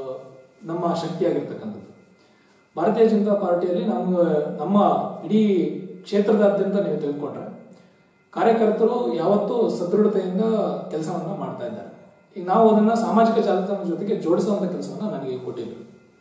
ನಮ್ಮ ಶಕ್ತಿಯಾಗಿರ್ತಕ್ಕಂಥದ್ದು ಭಾರತೀಯ ಜನತಾ ಪಾರ್ಟಿಯಲ್ಲಿ ನಮ್ಮ ನಮ್ಮ ಇಡೀ ಕ್ಷೇತ್ರದಾದ್ಯಂತ ನೀವು ತೆಗೆದುಕೊಂಡ್ರೆ ಕಾರ್ಯಕರ್ತರು ಯಾವತ್ತೂ ಸದೃಢತೆಯಿಂದ ಕೆಲಸವನ್ನ ಮಾಡ್ತಾ ಇದ್ದಾರೆ ಈಗ ನಾವು ಅದನ್ನ ಸಾಮಾಜಿಕ ಜಾಲತಾಣದ ಜೊತೆಗೆ ಜೋಡಿಸುವಂತ ಕೆಲಸವನ್ನ ನನಗೆ ಕೊಟ್ಟಿದ್ವಿ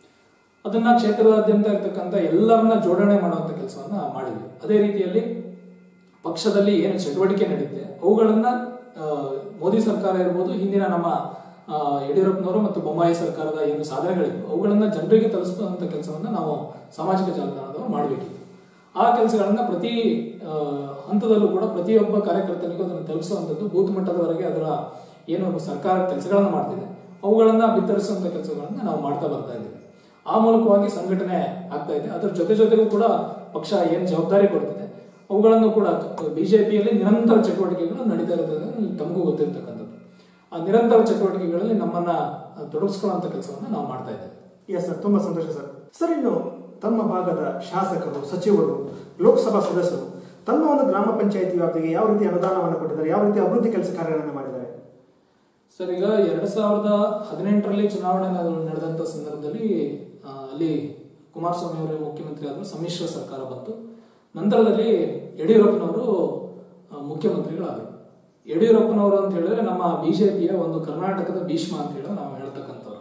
ಅದನ್ನ ಕ್ಷೇತ್ರದಾದ್ಯಂತ ಇರ್ತಕ್ಕಂಥ ಎಲ್ಲರನ್ನ ಜೋಡಣೆ ಮಾಡುವಂತ ಕೆಲಸವನ್ನ ಮಾಡಿದ್ವಿ ಅದೇ ರೀತಿಯಲ್ಲಿ ಪಕ್ಷದಲ್ಲಿ ಏನು ಚಟುವಟಿಕೆ ನಡೆಯುತ್ತೆ ಅವುಗಳನ್ನ ಆ, ಮೋದಿ ಸರ್ಕಾರ ಇರ್ಬೋದು ಹಿಂದಿನ ನಮ್ಮ ಆ, ಯಡಿಯೂರಪ್ಪನವರು ಮತ್ತು ಬೊಮ್ಮಾಯಿ ಸರ್ಕಾರದ ಏನು ಸಾಧನೆಗಳಿವೆ ಅವುಗಳನ್ನ ಜನರಿಗೆ ತಲುಪಿಸುವಂತ ಕೆಲಸವನ್ನ ನಾವು ಸಾಮಾಜಿಕ ಜಾಲತಾಣದವರು ಮಾಡಬೇಕಿತ್ತು ಆ ಕೆಲಸಗಳನ್ನ ಪ್ರತಿ ಆ, ಹಂತದಲ್ಲೂ ಕೂಡ ಪ್ರತಿಯೊಬ್ಬ ಕಾರ್ಯಕರ್ತನಿಗೂ ಅದನ್ನು ತಲುಪಿಸುವಂಥದ್ದು ಬೂತ್ ಮಟ್ಟದವರೆಗೆ ಅದರ ಏನು ಸರ್ಕಾರ ಕೆಲಸಗಳನ್ನ ಮಾಡ್ತಿದೆ ಅವುಗಳನ್ನ ಬಿತ್ತರಿಸುವಂತ ಕೆಲಸಗಳನ್ನ ನಾವು ಮಾಡ್ತಾ ಬರ್ತಾ ಇದ್ದೀವಿ ಆ ಮೂಲಕವಾಗಿ ಸಂಘಟನೆ ಆಗ್ತಾ ಇದೆ ಅದರ ಜೊತೆ ಜೊತೆಗೂ ಕೂಡ ಪಕ್ಷ ಏನು ಜವಾಬ್ದಾರಿ ಕೊಡ್ತಿದೆ ಅವುಗಳನ್ನು ಕೂಡ ಬಿಜೆಪಿಯಲ್ಲಿ ನಿರಂತರ ಚಟುವಟಿಕೆಗಳು ನಡೀತಾ ಇರೋದ್ರಿಂದ ತಮಗೂ ಗೊತ್ತಿರ್ತಕ್ಕಂಥದ್ದು ಆ ನಿರಂತರ ಚಟುವಟಿಕೆಗಳಲ್ಲಿ ನಮ್ಮನ್ನ ತೊಡಗಿಸ್ಕೊಳ್ಳುವಂತ ಕೆಲಸವನ್ನ ನಾವು ಮಾಡ್ತಾ ಇದ್ದೇವೆ ಎಸ್ ಸರ್ ತುಂಬಾ ಸಂತೋಷ ಸರ್ ಸರ್ ಇನ್ನು ತಮ್ಮ ಭಾಗದ ಶಾಸಕರು ಸಚಿವರು ಲೋಕಸಭಾ ಸದಸ್ಯರು ತಮ್ಮ ಒಂದು ಗ್ರಾಮ ಪಂಚಾಯಿತಿ ವ್ಯಾಪ್ತಿಗೆ ಯಾವ ರೀತಿ ಅನುದಾನವನ್ನು ಕೊಟ್ಟಿದ್ದಾರೆ ಯಾವ ರೀತಿ ಅಭಿವೃದ್ಧಿ ಕೆಲಸ ಕಾರ್ಯಗಳನ್ನು ಮಾಡಿದ್ದಾರೆ ಸರ್ ಈಗ ಎರಡ್ ಸಾವಿರದ ಹದಿನೆಂಟರಲ್ಲಿ ಚುನಾವಣೆ ನಡೆದಂತ ಸಂದರ್ಭದಲ್ಲಿ ಆ, ಅಲ್ಲಿ ಕುಮಾರಸ್ವಾಮಿ ಅವರು ಮುಖ್ಯಮಂತ್ರಿ ಆದರು ಸಮ್ಮಿಶ್ರ ಸರ್ಕಾರ ಬಂತು ನಂತರದಲ್ಲಿ ಯಡಿಯೂರಪ್ಪನವರು ಆ, ಮುಖ್ಯಮಂತ್ರಿಗಳಾದರು ಯಡಿಯೂರಪ್ಪನವರು ಅಂತ ಹೇಳಿದ್ರೆ ನಮ್ಮ ಬಿಜೆಪಿಯ ಒಂದು ಕರ್ನಾಟಕದ ಭೀಷ್ಮ ಅಂತ ಹೇಳಿ ನಾವು ಹೇಳ್ತಕ್ಕಂಥವ್ರು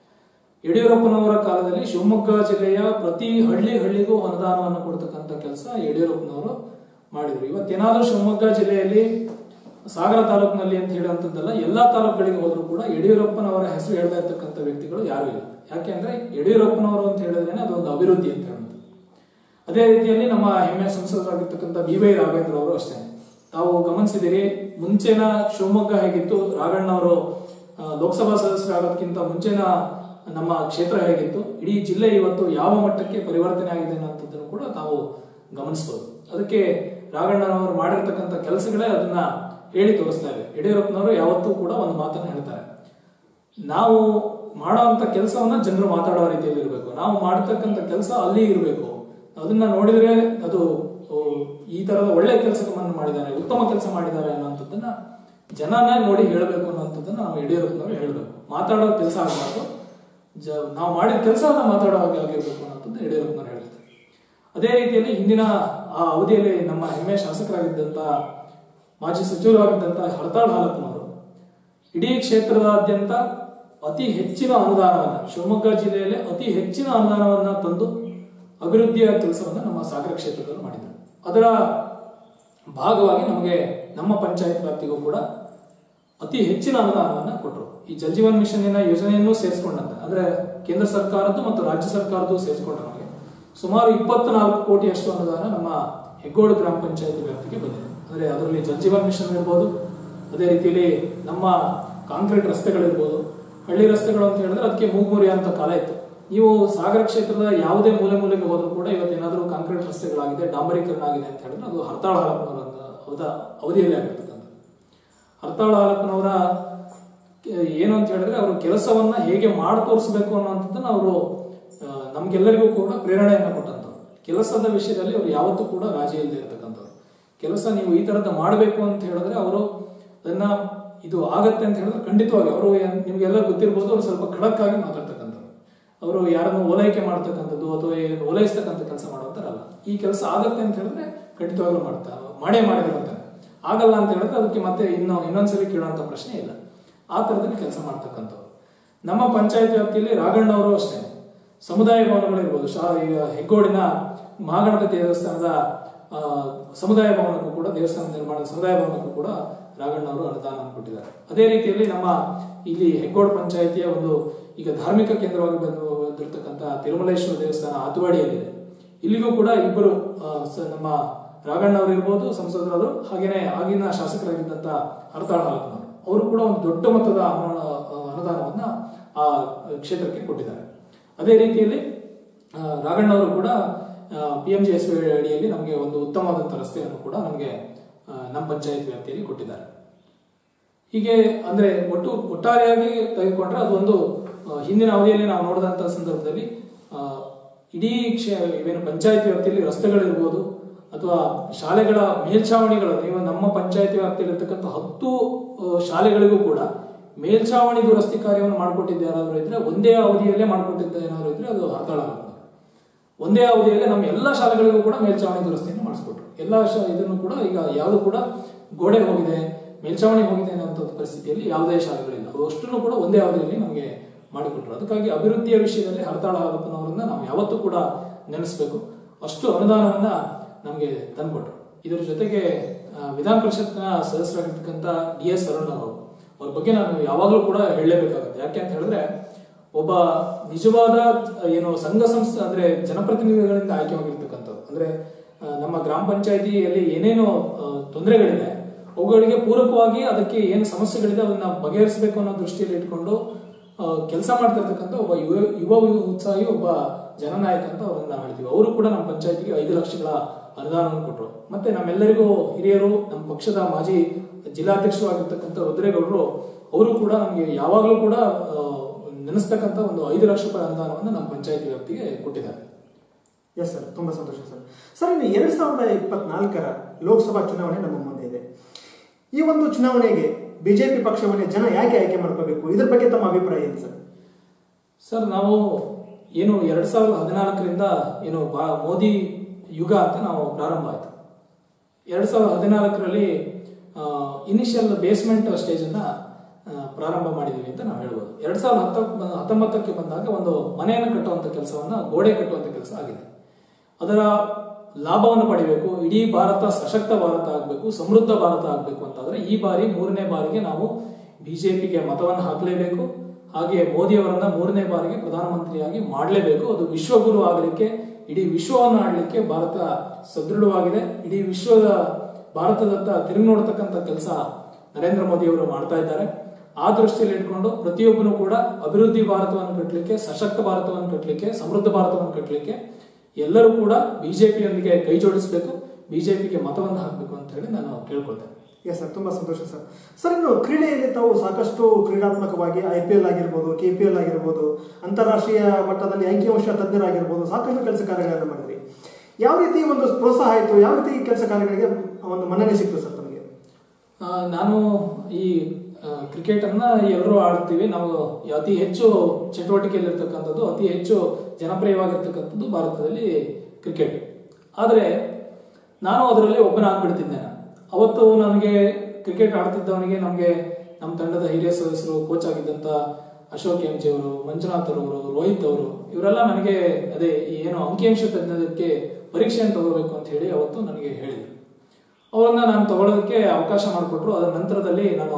ಯಡಿಯೂರಪ್ಪನವರ ಕಾಲದಲ್ಲಿ ಶಿವಮೊಗ್ಗ ಜಿಲ್ಲೆಯ ಪ್ರತಿ ಹಳ್ಳಿ ಹಳ್ಳಿಗೂ ಅನುದಾನವನ್ನು ಕೊಡ್ತಕ್ಕಂಥ ಕೆಲಸ ಯಡಿಯೂರಪ್ಪನವರು ಮಾಡಿದ್ರು ಇವತ್ತೇನಾದ್ರೂ ಶಿವಮೊಗ್ಗ ಜಿಲ್ಲೆಯಲ್ಲಿ ಸಾಗರ ತಾಲೂಕಿನಲ್ಲಿ ಅಂತ ಹೇಳುವಂಥದ್ದಲ್ಲ ಎಲ್ಲಾ ತಾಲೂಕುಗಳಿಗೆ ಹೋದ್ರು ಕೂಡ ಯಡಿಯೂರಪ್ಪನವರ ಹೆಸರು ಹೇಳ್ತಾ ಇರ್ತಕ್ಕಂಥ ವ್ಯಕ್ತಿಗಳು ಯಾರು ಇಲ್ಲ ಯಾಕೆ ಅಂದ್ರೆ ಯಡಿಯೂರಪ್ಪನವರು ಅಂತ ಹೇಳಿದ್ರೆ ಅದೊಂದು ಅಭಿವೃದ್ಧಿ ಅಂತ ಹೇಳುವಂಥದ್ದು ಅದೇ ರೀತಿಯಲ್ಲಿ ನಮ್ಮ ಹೆಮ್ಮೆ ಸಂಸದರಾಗಿರ್ತಕ್ಕಂಥ ಬಿ ವೈ ರಾಘವೇಂದ್ರ ಅವರು ಅಷ್ಟೇ ತಾವು ಗಮನಿಸಿದಿರಿ ಮುಂಚೆನ ಶಿವಮೊಗ್ಗ ಹೇಗಿತ್ತು ರಾಘಣ್ಣವರು ಆ, ಲೋಕಸಭಾ ಸದಸ್ಯರಾಗೋದಕ್ಕಿಂತ ಮುಂಚೆನ ನಮ್ಮ ಕ್ಷೇತ್ರ ಹೇಗಿತ್ತು ಇಡೀ ಜಿಲ್ಲೆ ಇವತ್ತು ಯಾವ ಮಟ್ಟಕ್ಕೆ ಪರಿವರ್ತನೆ ಆಗಿದೆ ಅನ್ನೋಂಥದ್ದನ್ನು ಕೂಡ ನಾವು ಗಮನಿಸಬಹುದು ಅದಕ್ಕೆ ರಾಘಣ್ಣನವರು ಮಾಡಿರ್ತಕ್ಕಂಥ ಕೆಲಸಗಳೇ ಅದನ್ನ ಹೇಳಿ ತೋರಿಸ್ತಾ ಇದೆ ಯಡಿಯೂರಪ್ಪನವರು ಯಾವತ್ತೂ ಕೂಡ ಒಂದು ಮಾತನ್ನು ಹೇಳ್ತಾರೆ ನಾವು ಮಾಡೋವಂಥ ಕೆಲಸವನ್ನ ಜನರು ಮಾತಾಡೋ ರೀತಿಯಲ್ಲಿ ಇರಬೇಕು ನಾವು ಮಾಡ್ತಕ್ಕಂಥ ಕೆಲಸ ಅಲ್ಲಿ ಇರಬೇಕು ಅದನ್ನ ನೋಡಿದ್ರೆ ಅದು ಓ, ಈ ತರದ ಒಳ್ಳೆ ಕೆಲಸವನ್ನು ಮಾಡಿದ್ದಾರೆ ಉತ್ತಮ ಕೆಲಸ ಮಾಡಿದ್ದಾರೆ ಅನ್ನೋಂಥದ್ದನ್ನ ಜನನ ನೋಡಿ ಹೇಳಬೇಕು ಅನ್ನೋಂಥದ್ದನ್ನ ನಾವು ಯಡಿಯೂರಪ್ಪನವರು ಹೇಳಬೇಕು ಮಾತಾಡೋ ಕೆಲಸ ಆಗಬಾರ್ದು ಜ ನಾವು ಮಾಡಿದ ಕೆಲಸವನ್ನ ಮಾತಾಡೋ ಹಾಗೆ ಆಗಿರ್ಬೇಕು ಅನ್ನೋಂಥದ್ದು ಯಡಿಯೂರಪ್ಪನವರು ಹೇಳಿದ್ದಾರೆ ಅದೇ ರೀತಿಯಲ್ಲಿ ಹಿಂದಿನ ಆ ಅವಧಿಯಲ್ಲಿ ನಮ್ಮ ಹೆಮ್ಮೆ ಶಾಸಕರಾಗಿದ್ದಂಥ ಮಾಜಿ ಸಚಿವರಾಗಿದ್ದಂಥ ಹರತಾಳ್ ಹಾಲಪ್ಪನವರು ಇಡೀ ಕ್ಷೇತ್ರದಾದ್ಯಂತ ಅತಿ ಹೆಚ್ಚಿನ ಅನುದಾನವನ್ನ ಶಿವಮೊಗ್ಗ ಜಿಲ್ಲೆಯಲ್ಲಿ ಅತಿ ಹೆಚ್ಚಿನ ಅನುದಾನವನ್ನ ತಂದು ಅಭಿವೃದ್ಧಿಯ ಕೆಲಸವನ್ನ ನಮ್ಮ ಸಾಗರ ಕ್ಷೇತ್ರದಲ್ಲಿ ಮಾಡಿದರು ಅದರ ಭಾಗವಾಗಿ ನಮಗೆ ನಮ್ಮ ಪಂಚಾಯತ್ ವ್ಯಾಪ್ತಿಗೂ ಕೂಡ ಅತಿ ಹೆಚ್ಚಿನ ಅನುದಾನವನ್ನ ಕೊಟ್ಟರು ಈ ಜಲ್ ಜೀವನ್ ಮಿಷನ್ನಿನ ಯೋಜನೆಯನ್ನು ಸೇರಿಸಿಕೊಂಡಂತೆ ಅಂದ್ರೆ ಕೇಂದ್ರ ಸರ್ಕಾರದ್ದು ಮತ್ತು ರಾಜ್ಯ ಸರ್ಕಾರದ್ದು ಸೇರಿಸಿಕೊಂಡ ನಮಗೆ ಸುಮಾರು ಇಪ್ಪತ್ನಾಲ್ಕು ಕೋಟಿಯಷ್ಟು ಅನುದಾನ ನಮ್ಮ ಹೆಗ್ಗೋಡು ಗ್ರಾಮ ಪಂಚಾಯತ್ ವ್ಯಾಪ್ತಿಗೆ ಬಂದಿದೆ ಅಂದ್ರೆ ಅದರಲ್ಲಿ ಜಲ್ ಜೀವನ್ ಮಿಷನ್ ಇರ್ಬೋದು ಅದೇ ರೀತಿಯಲ್ಲಿ ನಮ್ಮ ಕಾಂಕ್ರೀಟ್ ರಸ್ತೆಗಳಿರ್ಬೋದು ಹಳ್ಳಿ ರಸ್ತೆಗಳು ಅಂತ ಹೇಳಿದ್ರೆ ಅದಕ್ಕೆ ಮೂಗ್ಮುರಿ ಅಂತ ಕಾಲ ಇತ್ತು ನೀವು ಸಾಗರ ಕ್ಷೇತ್ರದ ಯಾವುದೇ ಮೂಲೆ ಮೂಲೆಗೆ ಹೋದ್ರೂ ಕೂಡ ಇವತ್ತೇನಾದ್ರೂ ಕಾಂಕ್ರೀಟ್ ರಸ್ತೆಗಳಾಗಿದೆ ಡಾಂಬರೀಕರಣ ಆಗಿದೆ ಅಂತ ಹೇಳಿದ್ರೆ ಅದು ಹರ್ತಾಳ ಹಾಲಪ್ಪನವರ ಅವಧ ಅವಧಿಯಲ್ಲಿ ಆಗಿರ್ತಕ್ಕಂಥ ಹರ್ತಾಳ ಹಾಲಪ್ಪನವರ ಕೆ- ಏನು ಅಂತ ಹೇಳಿದ್ರೆ ಅವರು ಕೆಲಸವನ್ನ ಹೇಗೆ ಮಾಡಿ ತೋರಿಸ್ಬೇಕು ಅನ್ನೋಂಥದ್ದನ್ನ ಅವರು ನಮ್ಗೆಲ್ಲರಿಗೂ ಕೂಡ ಪ್ರೇರಣೆಯನ್ನ ಕೊಟ್ಟಂತವ್ರು ಕೆಲಸದ ವಿಷಯದಲ್ಲಿ ಅವರು ಯಾವತ್ತೂ ಕೂಡ ರಾಜಿ ಇಲ್ಲದೆ ಇರತಕ್ಕಂಥವ್ರು ಕೆಲಸ ನೀವು ಈ ತರದ ಮಾಡಬೇಕು ಅಂತ ಹೇಳಿದ್ರೆ ಅವರು ಅದನ್ನ ಇದು ಆಗತ್ತೆ ಅಂತ ಹೇಳಿದ್ರೆ ಖಂಡಿತವಾಗಿ ಅವರು ನಿಮ್ಗೆಲ್ಲ ಗೊತ್ತಿರ್ಬೋದು ಅವರು ಸ್ವಲ್ಪ ಖಡಕ್ ಆಗಿ ಮಾತಾಡ್ತಕ್ಕಂಥವ್ರು ಅವರು ಯಾರನ್ನು ಓಲೈಕೆ ಮಾಡ್ತಕ್ಕಂಥದ್ದು ಅಥವಾ ಏನು ಓಲೈಸ್ತಕ್ಕಂಥ ಕೆಲಸ ಮಾಡುವಂತಾರಲ್ಲ ಈ ಕೆಲಸ ಆಗತ್ತೆ ಅಂತ ಹೇಳಿದ್ರೆ ಖಂಡಿತವಾಗ್ಲೂ ಮಾಡ್ತಾ ಮಾಡೇ ಮಾಡಿದ್ರು ಅಂತಾರೆ ಆಗಲ್ಲ ಅಂತ ಹೇಳಿದ್ರೆ ಅದಕ್ಕೆ ಮತ್ತೆ ಇನ್ನು ಇನ್ನೊಂದ್ಸಲಿ ಕೇಳುವಂತ ಪ್ರಶ್ನೆ ಇಲ್ಲ ಆ ತರದಲ್ಲಿ ಕೆಲಸ ಮಾಡ್ತಕ್ಕಂಥವ್ರು ನಮ್ಮ ಪಂಚಾಯತ್ ವ್ಯಾಪ್ತಿಯಲ್ಲಿ ರಾಘಣ್ಣ ಅವರು ಅಷ್ಟೇ ಸಮುದಾಯ ಭವನಗಳು ಇರ್ಬೋದು ಶಾ ಈಗ ಹೆಗ್ಗೋಡಿನ ಮಹಾಗಣಪತಿ ದೇವಸ್ಥಾನದ ಆ, ಸಮುದಾಯ ಭವನಕ್ಕೂ ಕೂಡ ದೇವಸ್ಥಾನ ನಿರ್ಮಾಣದ ಸಮುದಾಯ ಭವನಕ್ಕೂ ಕೂಡ ರಾಘಣ್ಣ ಅವರು ಅನುದಾನ ಕೊಟ್ಟಿದ್ದಾರೆ ಅದೇ ರೀತಿಯಲ್ಲಿ ನಮ್ಮ ಇಲ್ಲಿ ಹೆಗ್ಗೋಡ್ ಪಂಚಾಯಿತಿಯ ಒಂದು ಈಗ ಧಾರ್ಮಿಕ ಕೇಂದ್ರವಾಗಿ ಬಂದು ಬಂದಿರತಕ್ಕಂಥ ತಿರುಮಲೇಶ್ವರ ದೇವಸ್ಥಾನ ಆತುವಾಡಿಯಲ್ಲಿದೆ ಇಲ್ಲಿಗೂ ಕೂಡ ಇಬ್ಬರು ಆ, ಸ- ನಮ್ಮ ರಾಘಣ್ಣ ಅವರು ಇರ್ಬೋದು ಸಂಸದರವರು ಹಾಗೇನೆ ಆಗಿನ ಶಾಸಕರಾಗಿದ್ದಂತ ಹರತಾಳ ಹಾಲಪ್ಪನವರು ಅವರು ಕೂಡ ಒಂದು ದೊಡ್ಡ ಮೊತ್ತದ ಅನು- ಅನುದಾನವನ್ನ ಆ ಕ್ಷೇತ್ರಕ್ಕೆ ಕೊಟ್ಟಿದ್ದಾರೆ ಅದೇ ರೀತಿಯಲ್ಲಿ ಆ, ರಾಘಣ್ಣ ಅವರು ಕೂಡ ಪಿ ಎಂ ಜಿ ಎಸ್ ಅಡಿಯಲ್ಲಿ ನಮಗೆ ಒಂದು ಉತ್ತಮವಾದಂಥ ರಸ್ತೆಯನ್ನು ಕೂಡ ನಮಗೆ ಆ, ನಮ್ಮ ಪಂಚಾಯತ್ ವ್ಯಾಪ್ತಿಯಲ್ಲಿ ಕೊಟ್ಟಿದ್ದಾರೆ ಹೀಗೆ ಅಂದ್ರೆ ಒಟ್ಟು ಒಟ್ಟಾರೆಯಾಗಿ ತೆಗೆದುಕೊಂಡ್ರೆ ಅದೊಂದು ಆ, ಹಿಂದಿನ ಅವಧಿಯಲ್ಲಿ ನಾವು ನೋಡಿದಂತ ಸಂದರ್ಭದಲ್ಲಿ ಆ, ಇಡೀ ಕ್ಷೇ ಇವೇನು ಪಂಚಾಯತ್ ವ್ಯಾಪ್ತಿಯಲ್ಲಿ ರಸ್ತೆಗಳಿರ್ಬೋದು ಅಥವಾ ಶಾಲೆಗಳ ಮೇಲ್ಛಾವಣಿಗಳು ನೀವು ನಮ್ಮ ಪಂಚಾಯತ್ ವ್ಯಾಪ್ತಿಯಲ್ಲಿ ಇರ್ತಕ್ಕಂಥ ಹತ್ತು ಆ, ಶಾಲೆಗಳಿಗೂ ಕೂಡ ಮೇಲ್ಛಾವಣಿ ದುರಸ್ತಿ ಕಾರ್ಯವನ್ನು ಮಾಡಿಕೊಟ್ಟಿದ್ದ ಯಾರಾದರೂ ಇದ್ರೆ ಒಂದೇ ಅವಧಿಯಲ್ಲೇ ಮಾಡಿಕೊಟ್ಟಿದ್ದ ಏನಾದ್ರು ಇದ್ರೆ ಅದು ಹರ್ತಾಳ ಒಂದೇ ಅವಧಿಯಲ್ಲಿ ನಮ್ಮ ಎಲ್ಲ ಶಾಲೆಗಳಿಗೂ ಕೂಡ ಮೇಲ್ಛಾವಣಿ ದುರಸ್ತಿಯನ್ನು ಮಾಡಿಸ್ಕೊಟ್ರು ಎಲ್ಲ ಶಾ ಇದನ್ನು ಕೂಡ ಈಗ ಯಾವುದು ಕೂಡ ಗೋಡೆ ಹೋಗಿದೆ ಮೇಲ್ಛಾವಣಿ ಹೋಗಿದೆ ಅನ್ನೋಂಥ ಪರಿಸ್ಥಿತಿಯಲ್ಲಿ ಯಾವುದೇ ಶಾಲೆಗಳಿಲ್ಲ ಅಷ್ಟನ್ನು ಕೂಡ ಒಂದೇ ಅವಧಿಯಲ್ಲಿ ನಮಗೆ ಮಾಡಿಕೊಟ್ರು ಅದಕ್ಕಾಗಿ ಅಭಿವೃದ್ಧಿಯ ವಿಷಯದಲ್ಲಿ ಹರತಾಳ ಹಾಲಪ್ಪನವರನ್ನ ನಾವು ಯಾವತ್ತೂ ಕೂಡ ನೆನೆಸ್ಬೇಕು ಅಷ್ಟು ಅನುದಾನವನ್ನ ನಮಗೆ ತಂದ್ಕೊಟ್ರು ಇದರ ಜೊತೆಗೆ ಆ, ವಿಧಾನ ಪರಿಷತ್ನ ಸದಸ್ಯರಾಗಿರ್ತಕ್ಕಂಥ ಡಿ ಎಸ್ ಅರುಣ್ ಅವರು ಅವ್ರ ಬಗ್ಗೆ ನಾನು ಯಾವಾಗಲೂ ಕೂಡ ಹೇಳಲೇಬೇಕಾಗುತ್ತೆ ಯಾಕೆ ಅಂತ ಹೇಳಿದ್ರೆ ಒಬ್ಬ ನಿಜವಾದ ಏನು ಸಂಘ ಸಂಸ್ಥೆ ಅಂದ್ರೆ ಜನಪ್ರತಿನಿಧಿಗಳಿಂದ ಆಯ್ಕೆಯಾಗಿರ್ತಕ್ಕಂಥದ್ದು ಅಂದ್ರೆ ಆ, ನಮ್ಮ ಗ್ರಾಮ ಪಂಚಾಯತಿಯಲ್ಲಿ ಏನೇನು ಆ, ತೊಂದರೆಗಳಿದೆ ಅವುಗಳಿಗೆ ಪೂರಕವಾಗಿ ಅದಕ್ಕೆ ಏನು ಸಮಸ್ಯೆಗಳಿದೆ ಅದನ್ನ ಬಗೆಹರಿಸಬೇಕು ಅನ್ನೋ ದೃಷ್ಟಿಯಲ್ಲಿ ಇಟ್ಕೊಂಡು ಕೆಲಸ ಮಾಡ್ತಿರ್ತಕ್ಕಂಥ ಒಬ್ಬ ಯುವ ಯುವ ಉತ್ಸಾಹಿ ಒಬ್ಬ ಜನನಾಯಕ ಅಂತ ಅವ್ರನ್ನ ನಾವು ಹೇಳ್ತೀವಿ ಅವರು ಕೂಡ ನಮ್ಮ ಪಂಚಾಯತಿಗೆ ಐದು ಲಕ್ಷಗಳ ಅನುದಾನವನ್ನು ಕೊಟ್ಟರು ಮತ್ತೆ ನಮ್ಮೆಲ್ಲರಿಗೂ ಹಿರಿಯರು ನಮ್ಮ ಪಕ್ಷದ ಮಾಜಿ ಜಿಲ್ಲಾಧ್ಯಕ್ಷರು ಆಗಿರ್ತಕ್ಕಂಥ ರುದ್ರೇಗೌಡರು ಅವರು ಕೂಡ ನಮಗೆ ಯಾವಾಗಲೂ ಕೂಡ ಆ, ನೆನೆಸ್ತಕ್ಕಂಥ ಒಂದು ಐದು ಲಕ್ಷ ರೂಪಾಯಿ ಅನುದಾನವನ್ನು ನಮ್ಮ ಪಂಚಾಯತಿ ವ್ಯಾಪ್ತಿಗೆ ಕೊಟ್ಟಿದ್ದಾರೆ ಎಸ್ ಸರ್ ತುಂಬಾ ಸಂತೋಷ ಸರ್ ಸರ್ ಇನ್ನು ಎರಡ್ ಸಾವಿರದ ಇಪ್ಪತ್ನಾಲ್ಕರ ಲೋಕಸಭಾ ಚುನಾವಣೆ ನಮ್ಮ ಮುಂದೆ ಇದೆ ಈ ಒಂದು ಚುನಾವಣೆಗೆ ಬಿಜೆಪಿ ಪಕ್ಷವನ್ನೇ ಜನ ಯಾಕೆ ಆಯ್ಕೆ ಮಾಡ್ಕೋಬೇಕು ಇದ್ರ ಬಗ್ಗೆ ತಮ್ಮ ಅಭಿಪ್ರಾಯ ಏನು ಸರ್ ಸರ್ ನಾವು ಏನು ಎರಡ್ ಸಾವಿರದ ಹದಿನಾಲ್ಕರಿಂದ ಏನು ಬಾ- ಮೋದಿ ಯುಗ ಅಂತ ನಾವು ಪ್ರಾರಂಭ ಆಯ್ತು ಎರಡ್ ಸಾವಿರದ ಹದಿನಾಲ್ಕರಲ್ಲಿ ಇನಿಷಿಯಲ್ ಬೇಸ್ಮೆಂಟ್ ಸ್ಟೇಜ್ ಅನ್ನ ಆ, ಪ್ರಾರಂಭ ಮಾಡಿದೀವಿ ಅಂತ ನಾವು ಹೇಳ್ಬೋದು ಎರಡ್ ಸಾವಿರದ ಹತ್ತ ಹತ್ತೊಂಬತ್ತಕ್ಕೆ ಬಂದಾಗ ಒಂದು ಮನೆಯನ್ನು ಕಟ್ಟುವಂತ ಕೆಲಸವನ್ನ ಗೋಡೆ ಕಟ್ಟುವಂತ ಕೆಲಸ ಆಗಿದೆ ಅದರ ಲಾಭವನ್ನು ಪಡಿಬೇಕು ಇಡೀ ಭಾರತ ಸಶಕ್ತ ಭಾರತ ಆಗಬೇಕು ಸಮೃದ್ಧ ಭಾರತ ಆಗಬೇಕು ಅಂತಾದ್ರೆ ಈ ಬಾರಿ ಮೂರನೇ ಬಾರಿಗೆ ನಾವು ಬಿಜೆಪಿಗೆ ಮತವನ್ನು ಹಾಕಲೇಬೇಕು ಹಾಗೆ ಮೋದಿ ಅವರನ್ನ ಮೂರನೇ ಬಾರಿಗೆ ಪ್ರಧಾನಮಂತ್ರಿಯಾಗಿ ಮಾಡಲೇಬೇಕು ಅದು ವಿಶ್ವಗುರು ಆಗಲಿಕ್ಕೆ ಇಡೀ ವಿಶ್ವವನ್ನು ಆಡಲಿಕ್ಕೆ ಭಾರತ ಸದೃಢವಾಗಿದೆ ಇಡೀ ವಿಶ್ವದ ಭಾರತದತ್ತ ತಿರುಗಿ ನೋಡ್ತಕ್ಕಂಥ ಕೆಲಸ ನರೇಂದ್ರ ಮೋದಿ ಅವರು ಮಾಡ್ತಾ ಇದ್ದಾರೆ ಆ ದೃಷ್ಟಿಯಲ್ಲಿ ಇಟ್ಕೊಂಡು ಪ್ರತಿಯೊಬ್ಬನು ಕೂಡ ಅಭಿವೃದ್ಧಿ ಭಾರತವನ್ನು ಕಟ್ಟಲಿಕ್ಕೆ ಸಶಕ್ತ ಭಾರತವನ್ನು ಕಟ್ಟಲಿಕ್ಕೆ ಸಮೃದ್ಧ ಭಾರತವನ್ನು ಕಟ್ಟಲಿಕ್ಕೆ ಎಲ್ಲರೂ ಕೂಡ ಬಿಜೆಪಿಯೊಂದಿಗೆ ಕೈ ಜೋಡಿಸಬೇಕು ಬಿಜೆಪಿಗೆ ಮತವನ್ನು ಹಾಕಬೇಕು ಅಂತ ಹೇಳಿ ನಾನು ಕೇಳ್ಕೊಳ್ತೇನೆ ಎಸ್ ಸರ್ ತುಂಬಾ ಸಂತೋಷ ಸರ್ ಸರ್ ಇನ್ನು ಕ್ರೀಡೆಯಲ್ಲಿ ತಾವು ಸಾಕಷ್ಟು ಕ್ರೀಡಾತ್ಮಕವಾಗಿ ಐ ಪಿ ಎಲ್ ಆಗಿರ್ಬೋದು ಕೆ ಪಿ ಎಲ್ ಆಗಿರ್ಬೋದು ಅಂತಾರಾಷ್ಟ್ರೀಯ ಮಟ್ಟದಲ್ಲಿ ಅಂಕಿಅಂಶ ತಜ್ಞರಾಗಿರ್ಬೋದು ಸಾಕಷ್ಟು ಕೆಲಸ ಕಾರ್ಯಗಳನ್ನು ಮಾಡಿದ್ರಿ ಯಾವ ರೀತಿ ಒಂದು ಪ್ರೋತ್ಸಾಹ ಆಯಿತು ಯಾವ ರೀತಿ ಕೆಲಸ ಕಾರ್ಯಗಳಿಗೆ ಒಂದು ಮನ್ನಣೆ ಸಿಕ್ತು ಸರ್ ತಮಗೆ ಆ, ನಾನು ಈ ಕ್ರಿಕೆಟ್ ಅನ್ನ ಎಲ್ಲರೂ ಆಡ್ತೀವಿ ನಾವು ಅತಿ ಹೆಚ್ಚು ಚಟುವಟಿಕೆಯಲ್ಲಿರ್ತಕ್ಕಂಥದ್ದು ಅತಿ ಹೆಚ್ಚು ಜನಪ್ರಿಯವಾಗಿರ್ತಕ್ಕಂಥದ್ದು ಭಾರತದಲ್ಲಿ ಕ್ರಿಕೆಟ್ ಆದರೆ ನಾನು ಅದರಲ್ಲಿ ಒಬ್ಬನಾಗ್ಬಿಡ್ತಿದ್ದೆ ನಾನು. ಅವತ್ತು ನನಗೆ ಕ್ರಿಕೆಟ್ ಆಡ್ತಿದ್ದವನಿಗೆ ನಮಗೆ ನಮ್ಮ ತಂಡದ ಹಿರಿಯ ಸದಸ್ಯರು ಕೋಚ್ ಆಗಿದ್ದಂಥ ಅಶೋಕ್ ಎಂ ಜಿ ಅವರು ಮಂಜುನಾಥ್ ಅವರು ರೋಹಿತ್ ಅವರು ಇವರೆಲ್ಲ ನನಗೆ ಅದೇ ಈ ಏನು ಅಂಕಿಅಂಶ ತಜ್ಞದಕ್ಕೆ ಪರೀಕ್ಷೆಯನ್ನು ತಗೋಬೇಕು ಅಂತ ಹೇಳಿ ಅವತ್ತು ನನಗೆ ಹೇಳಿದರು ಅವರನ್ನ ನಾನು ತಗೊಳ್ಳೋದಕ್ಕೆ ಅವಕಾಶ ಮಾಡಿಕೊಟ್ರು ಅದರ ನಂತರದಲ್ಲಿ ನಾನು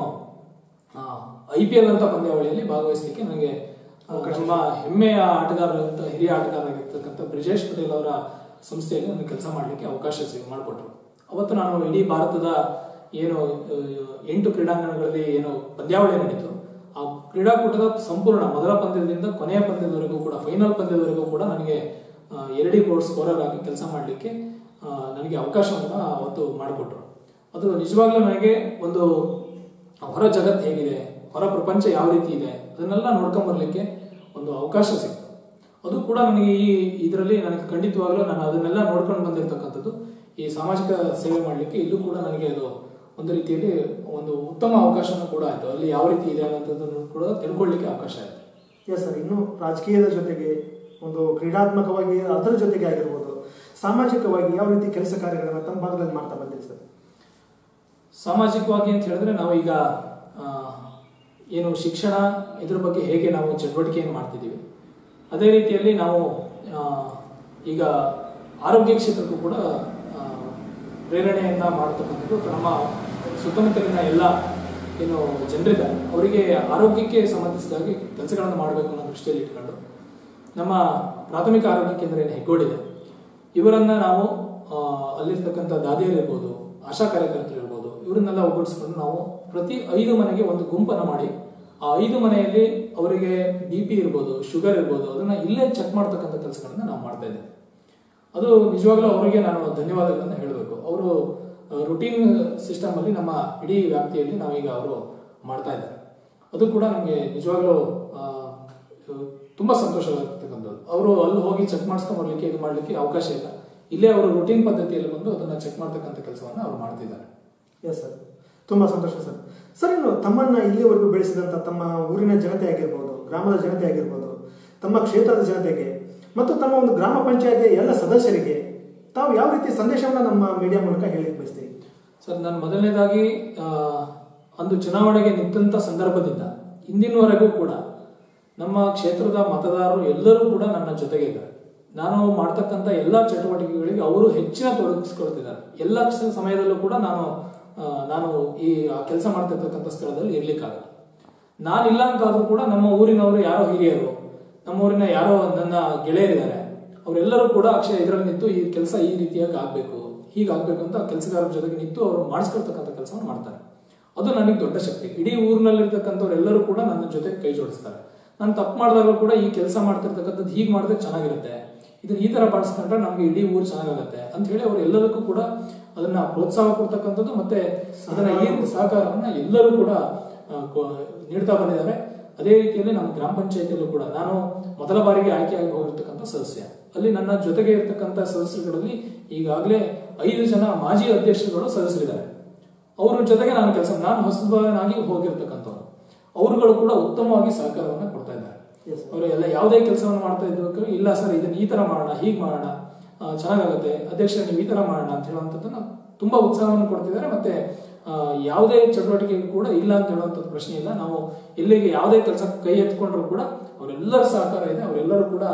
ಐ ಪಿ ಎಲ್ ಅಂತ ಪಂದ್ಯಾವಳಿಯಲ್ಲಿ ಭಾಗವಹಿಸಲಿಕ್ಕೆ ನನಗೆ ಆ, ನಮ್ಮ ಹೆಮ್ಮೆಯ ಆಟಗಾರರಂತ ಹಿರಿಯ ಆಟಗಾರರಾಗಿರ್ತಕ್ಕಂಥ ಬ್ರಿಜೇಶ್ ಪಟೇಲ್ ಅವರ ಸಂಸ್ಥೆಯಲ್ಲಿ ನನಗೆ ಕೆಲಸ ಮಾಡಲಿಕ್ಕೆ ಅವಕಾಶ ಸಿಗ ಮಾಡಿಕೊಟ್ರು ಅವತ್ತು ನಾನು ಇಡೀ ಭಾರತದ ಏನು ಆ, ಎಂಟು ಕ್ರೀಡಾಂಗಣಗಳಲ್ಲಿ ಏನು ಪಂದ್ಯಾವಳಿ ನಡೀತು ಆ ಕ್ರೀಡಾಕೂಟದ ಸಂಪೂರ್ಣ ಮೊದಲ ಪಂದ್ಯದಿಂದ ಕೊನೆಯ ಪಂದ್ಯದವರೆಗೂ ಕೂಡ ಫೈನಲ್ ಪಂದ್ಯದವರೆಗೂ ಕೂಡ ನನಗೆ ಆ, ಎರಡಿ ಬೋರ್ಡ್ ಸ್ಕೋರರ್ ಆಗಿ ಕೆಲಸ ಮಾಡಲಿಕ್ಕೆ ನನಗೆ ಅವಕಾಶವನ್ನು ಅವತ್ತು ಮಾಡಿಕೊಟ್ರು ಅದು ನಿಜವಾಗ್ಲೂ ನನಗೆ ಒಂದು ಹೊರ ಜಗತ್ತು ಹೇಗಿದೆ ಹೊರ ಪ್ರಪಂಚ ಯಾವ ರೀತಿ ಇದೆ ಅದನ್ನೆಲ್ಲ ನೋಡ್ಕೊಂಡ್ ಬರ್ಲಿಕ್ಕೆ ಒಂದು ಅವಕಾಶ ಸಿಕ್ತು ಅದು ಕೂಡ ನನಗೆ ಈ ಇದರಲ್ಲಿ ನನಗೆ ಖಂಡಿತವಾಗ್ಲೂ ನಾನು ಅದನ್ನೆಲ್ಲ ನೋಡ್ಕೊಂಡು ಬಂದಿರತಕ್ಕಂಥದ್ದು ಈ ಸಾಮಾಜಿಕ ಸೇವೆ ಮಾಡಲಿಕ್ಕೆ ಇಲ್ಲೂ ಕೂಡ ನನಗೆ ಅದು ಒಂದು ರೀತಿಯಲ್ಲಿ ಒಂದು ಉತ್ತಮ ಅವಕಾಶನೂ ಕೂಡ ಆಯಿತು ಅಲ್ಲಿ ಯಾವ ರೀತಿ ಇದೆ ಅನ್ನೋಂಥದ್ದನ್ನು ಕೂಡ ತಿಳ್ಕೊಳ್ಳಿಕ್ಕೆ ಅವಕಾಶ ಆಯಿತು ಎಸ್ ಸರ್ ಇನ್ನು ರಾಜಕೀಯದ ಜೊತೆಗೆ ಒಂದು ಕ್ರೀಡಾತ್ಮಕವಾಗಿ ಅದರ ಜೊತೆಗೆ ಆಗಿರ್ಬೋದು ಸಾಮಾಜಿಕವಾಗಿ ಯಾವ ರೀತಿ ಕೆಲಸ ಕಾರ್ಯಗಳನ್ನು ತಮ್ಮ ಭಾಗದಲ್ಲಿ ಮಾಡ್ತಾ ಬಂದಿರಿ ಸರ್ ಸಾಮಾಜಿಕವಾಗಿ ಅಂತ ಹೇಳಿದ್ರೆ ನಾವು ಈಗ ಆ, ಏನು ಶಿಕ್ಷಣ ಇದ್ರ ಬಗ್ಗೆ ಹೇಗೆ ನಾವು ಚಟುವಟಿಕೆಯನ್ನು ಮಾಡ್ತಿದ್ದೀವಿ ಅದೇ ರೀತಿಯಲ್ಲಿ ನಾವು ಆ, ಈಗ ಆರೋಗ್ಯ ಕ್ಷೇತ್ರಕ್ಕೂ ಕೂಡ ಆ, ಪ್ರೇರಣೆಯನ್ನ ಮಾಡತಕ್ಕಂಥದ್ದು ನಮ್ಮ ಸುತ್ತಮುತ್ತಲಿನ ಎಲ್ಲ ಏನು ಜನರಿದ್ದಾರೆ ಅವರಿಗೆ ಆರೋಗ್ಯಕ್ಕೆ ಸಂಬಂಧಿಸಿದಾಗಿ ಕೆಲಸಗಳನ್ನು ಮಾಡಬೇಕು ಅನ್ನೋ ದೃಷ್ಟಿಯಲ್ಲಿ ಇಟ್ಕೊಂಡು ನಮ್ಮ ಪ್ರಾಥಮಿಕ ಆರೋಗ್ಯ ಕೇಂದ್ರ ಏನು ಹೆಗ್ಗೋಡಿದೆ ಇವರನ್ನ ನಾವು ಆ, ಅಲ್ಲಿರ್ತಕ್ಕಂಥ ದಾದಿಯರು ಇರ್ಬೋದು ಆಶಾ ಕಾರ್ಯಕರ್ತರು ಇರ್ಬೋದು ಇವರನ್ನೆಲ್ಲ ಒಗ್ಗೂಡಿಸ್ಕೊಂಡು ನಾವು ಪ್ರತಿ ಐದು ಮನೆಗೆ ಒಂದು ಗುಂಪನ್ನು ಮಾಡಿ ಆ ಐದು ಮನೆಯಲ್ಲಿ ಅವರಿಗೆ ಬಿ ಪಿ ಇರ್ಬೋದು ಶುಗರ್ ಇರ್ಬೋದು ಅದನ್ನ ಇಲ್ಲೇ ಚೆಕ್ ಮಾಡ್ತಕ್ಕಂಥ ಕೆಲಸಗಳನ್ನ ನಾವು ಮಾಡ್ತಾ ಇದ್ದೇವೆ ಅದು ನಿಜವಾಗ್ಲೂ ಅವರಿಗೆ ನಾನು ಧನ್ಯವಾದಗಳನ್ನು ಹೇಳಬೇಕು ಅವರು ರುಟೀನ್ ಸಿಸ್ಟಮ್ ಅಲ್ಲಿ ನಮ್ಮ ಇಡೀ ವ್ಯಾಪ್ತಿಯಲ್ಲಿ ನಾವೀಗ ಅವರು ಮಾಡ್ತಾ ಇದ್ದಾರೆ ಅದು ಕೂಡ ನಮಗೆ ನಿಜವಾಗ್ಲೂ ಆ, ತುಂಬಾ ಸಂತೋಷವಾಗಿರ್ತಕ್ಕಂಥದ್ದು ಅವರು ಅಲ್ಲಿ ಹೋಗಿ ಚೆಕ್ ಮಾಡಿಸ್ಕೊಂಡ್ ಬರ್ಲಿಕ್ಕೆ ಇದು ಮಾಡ್ಲಿಕ್ಕೆ ಅವಕಾಶ ಇಲ್ಲ ಇಲ್ಲೇ ಅವರು ರುಟೀನ್ ಪದ್ಧತಿಯಲ್ಲಿ ಬಂದು ಅದನ್ನ ಚೆಕ್ ಮಾಡ್ತಕ್ಕಂಥ ಕೆಲಸವನ್ನ ಅವರು ಮಾಡ್ತಿದ್ದಾರೆ ಎಸ್ ಸರ್ ತುಂಬಾ ಸಂತೋಷ ಸರ್ ಸರ್ ಇನ್ನು ತಮ್ಮನ್ನ ಇಲ್ಲಿಯವರೆಗೂ ಬೆಳೆಸಿದಂತ ತಮ್ಮ ಊರಿನ ಜನತೆ ಆಗಿರ್ಬೋದು ಗ್ರಾಮದ ಜನತೆ ಆಗಿರ್ಬೋದು ತಮ್ಮ ಕ್ಷೇತ್ರದ ಜನತೆಗೆ ಮತ್ತು ತಮ್ಮ ಒಂದು ಗ್ರಾಮ ಪಂಚಾಯತಿಯ ಎಲ್ಲ ಸದಸ್ಯರಿಗೆ ತಾವು ಯಾವ ರೀತಿ ಸಂದೇಶವನ್ನ ನಮ್ಮ ಮೀಡಿಯಾ ಮೂಲಕ ಹೇಳಿಕ್ ಬಯಸ್ತೀವಿ ಸರ್ ನಾನು ಮೊದಲನೇದಾಗಿ ಆ, ಅಂದು ಚುನಾವಣೆಗೆ ನಿಂತ ಸಂದರ್ಭದಿಂದ ಇಂದಿನವರೆಗೂ ಕೂಡ ನಮ್ಮ ಕ್ಷೇತ್ರದ ಮತದಾರರು ಎಲ್ಲರೂ ಕೂಡ ನನ್ನ ಜೊತೆಗೆ ಇದ್ದಾರೆ ನಾನು ಮಾಡ್ತಕ್ಕಂಥ ಎಲ್ಲ ಚಟುವಟಿಕೆಗಳಿಗೆ ಅವರು ಹೆಚ್ಚಿನ ತೊಡಗಿಸ್ಕೊಳ್ತಿದ್ದಾರೆ ಎಲ್ಲ ಕ್ಷ- ಸಮಯದಲ್ಲೂ ಕೂಡ ನಾನು ಆ, ನಾನು ಈ ಕೆಲಸ ಮಾಡ್ತಿರ್ತಕ್ಕಂಥ ಸ್ಥಳದಲ್ಲಿ ಇರ್ಲಿಕ್ಕಾಗಲ್ಲ ನಾನಿಲ್ಲ ಅಂತಾದ್ರೂ ಕೂಡ ನಮ್ಮ ಊರಿನವರು ಯಾರೋ ಹಿರಿಯರು ನಮ್ಮ ಊರಿನ ಯಾರೋ ನನ್ನ ಗೆಳೆಯರಿದ್ದಾರೆ ಅವರೆಲ್ಲರೂ ಕೂಡ ಅಕ್ಷಯ ಇದರಲ್ಲಿ ನಿಂತು ಈ ಕೆಲಸ ಈ ರೀತಿಯಾಗಿ ಆಗ್ಬೇಕು ಹೀಗಾಗ್ಬೇಕು ಅಂತ ಕೆಲಸಗಾರರ ಜೊತೆಗೆ ನಿಂತು ಅವರು ಮಾಡಿಸ್ಕೊಳ್ತಕ್ಕಂಥ ಕೆಲಸವನ್ನು ಮಾಡ್ತಾರೆ ಅದು ನನಗೆ ದೊಡ್ಡ ಶಕ್ತಿ ಇಡೀ ಊರಿನಲ್ಲಿರ್ತಕ್ಕಂಥವ್ರೆಲ್ಲರೂ ಕೂಡ ನನ್ನ ಜೊತೆ ಕೈ ಜೋಡಿಸ್ತಾರೆ ನಾನು ತಪ್ಪು ಮಾಡಿದಾಗಲೂ ಕೂಡ ಈ ಕೆಲಸ ಮಾಡ್ತಿರ್ತಕ್ಕಂಥದ್ದು ಹೀಗೆ ಮಾಡಿದ್ರೆ ಚೆನ್ನಾಗಿರುತ್ತೆ ಇದನ್ನ ಈ ತರ ಪಾಲಿಸ್ಕೊಂಡ್ರೆ ನಮ್ಗೆ ಇಡೀ ಊರು ಚೆನ್ನಾಗಾಗತ್ತೆ ಅಂತ ಹೇಳಿ ಅವರು ಎಲ್ಲದಕ್ಕೂ ಕೂಡ ಅದನ್ನ ಪ್ರೋತ್ಸಾಹ ಕೊಡ್ತಕ್ಕಂಥದ್ದು ಮತ್ತೆ ಅದನ್ನ ಏನ್ ಸಹಕಾರವನ್ನ ಎಲ್ಲರೂ ಕೂಡ ಆ, ಕೊ- ನೀಡ್ತಾ ಬಂದಿದ್ದಾರೆ ಅದೇ ರೀತಿಯಲ್ಲಿ ನಮ್ಮ ಗ್ರಾಮ ಪಂಚಾಯತಿಯಲ್ಲೂ ಕೂಡ ನಾನು ಮೊದಲ ಬಾರಿಗೆ ಆಯ್ಕೆಯಾಗಿ ಹೋಗಿರ್ತಕ್ಕಂಥ ಸದಸ್ಯ ಅಲ್ಲಿ ನನ್ನ ಜೊತೆಗೆ ಇರ್ತಕ್ಕಂಥ ಸದಸ್ಯರುಗಳಲ್ಲಿ ಈಗಾಗಲೇ ಐದು ಜನ ಮಾಜಿ ಅಧ್ಯಕ್ಷರುಗಳು ಸದಸ್ಯರಿದ್ದಾರೆ ಅವ್ರ ಜೊತೆಗೆ ನಾನು ಕೆಲಸ ನಾನು ಹೊಸಬನಾಗಿ ಹೋಗಿರ್ತಕ್ಕಂಥವ್ರು ಅವರುಗಳು ಕೂಡ ಉತ್ತಮವಾಗಿ ಸಹಕಾರವನ್ನ ಕೊಡ್ತಾ ಇದ್ದಾರೆ Yes. ಅವರು ಎಲ್ಲ ಯಾವುದೇ ಕೆಲಸವನ್ನು ಮಾಡ್ತಾ ಇದ್ಬೇಕು ಇಲ್ಲ ಸರ್ ಇದನ್ನ ಈ ತರ ಮಾಡೋಣ ಹೀಗೆ ಮಾಡೋಣ ಆ, ಚೆನ್ನಾಗಾಗುತ್ತೆ ಅಧ್ಯಕ್ಷ ನೀವು ಈ ತರ ಮಾಡೋಣ ಅಂತ ಹೇಳುವಂಥದ್ದನ್ನ ತುಂಬಾ ಉತ್ಸಾಹವನ್ನು ಕೊಡ್ತಿದ್ದಾರೆ ಮತ್ತೆ ಆ, ಯಾವುದೇ ಚಟುವಟಿಕೆಗೂ ಕೂಡ ಇಲ್ಲ ಅಂತ ಹೇಳುವಂಥದ್ದು ಪ್ರಶ್ನೆ ಇಲ್ಲ ನಾವು ಎಲ್ಲಿಗೆ ಯಾವುದೇ ಕೆಲಸ ಕೈ ಎತ್ಕೊಂಡ್ರು ಕೂಡ ಅವರೆಲ್ಲರ ಸಹಕಾರ ಇದೆ ಅವರೆಲ್ಲರೂ ಕೂಡ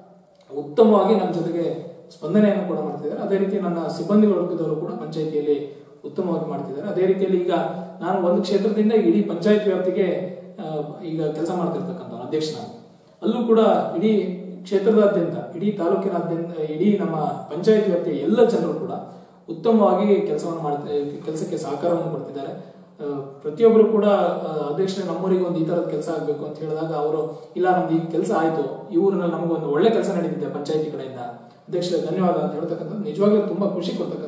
ಉತ್ತಮವಾಗಿ ನಮ್ಮ ಜೊತೆಗೆ ಸ್ಪಂದನೆಯನ್ನು ಕೂಡ ಮಾಡ್ತಿದ್ದಾರೆ ಅದೇ ರೀತಿ ನನ್ನ ಸಿಬ್ಬಂದಿ ವರ್ಗದವರು ಕೂಡ ಪಂಚಾಯಿತಿಯಲ್ಲಿ ಉತ್ತಮವಾಗಿ ಮಾಡ್ತಿದ್ದಾರೆ ಅದೇ ರೀತಿಯಲ್ಲಿ ಈಗ ನಾನು ಒಂದು ಕ್ಷೇತ್ರದಿಂದ ಇಡೀ ಪಂಚಾಯತ್ ವ್ಯಾಪ್ತಿಗೆ ಆ, ಈಗ ಕೆಲಸ ಮಾಡ್ತಿರ್ತಕ್ಕಂಥ ಅಧ್ಯಕ್ಷನಾಗಿ ಅಲ್ಲೂ ಕೂಡ ಇಡೀ ಕ್ಷೇತ್ರದಾದ್ಯಂತ ಇಡೀ ತಾಲೂಕಿನಾದ್ಯಂತ ಇಡೀ ನಮ್ಮ ಪಂಚಾಯತ್ ವ್ಯಾಪ್ತಿಯ ಎಲ್ಲ ಜನರು ಕೂಡ ಉತ್ತಮವಾಗಿ ಕೆಲಸವನ್ನು ಮಾಡ್ತಾ ಕೆಲಸಕ್ಕೆ ಸಹಕಾರವನ್ನು ಕೊಡ್ತಿದ್ದಾರೆ ಆ, ಪ್ರತಿಯೊಬ್ಬರು ಕೂಡ ಆ, ಅಧ್ಯಕ್ಷರೇ ನಮ್ಮೂರಿಗೆ ಒಂದು ಈ ತರದ ಕೆಲಸ ಆಗಬೇಕು ಅಂತ ಹೇಳಿದಾಗ ಅವರು ಇಲ್ಲ ನಮ್ದು ಈ ಕೆಲಸ ಆಯ್ತು ಈ ಊರಿನಲ್ಲಿ ನಮಗೊಂದು ಒಳ್ಳೆ ಕೆಲಸ ನಡೀತಿದೆ ಪಂಚಾಯತಿ ಕಡೆಯಿಂದ ಅಧ್ಯಕ್ಷರೇ ಧನ್ಯವಾದ ಅಂತ ಹೇಳ್ತಕ್ಕಂಥದ್ದು ನಿಜವಾಗ್ಲೂ ತುಂಬಾ ಖುಷಿ ಕೊಡ್ತಕ್ಕಂಥ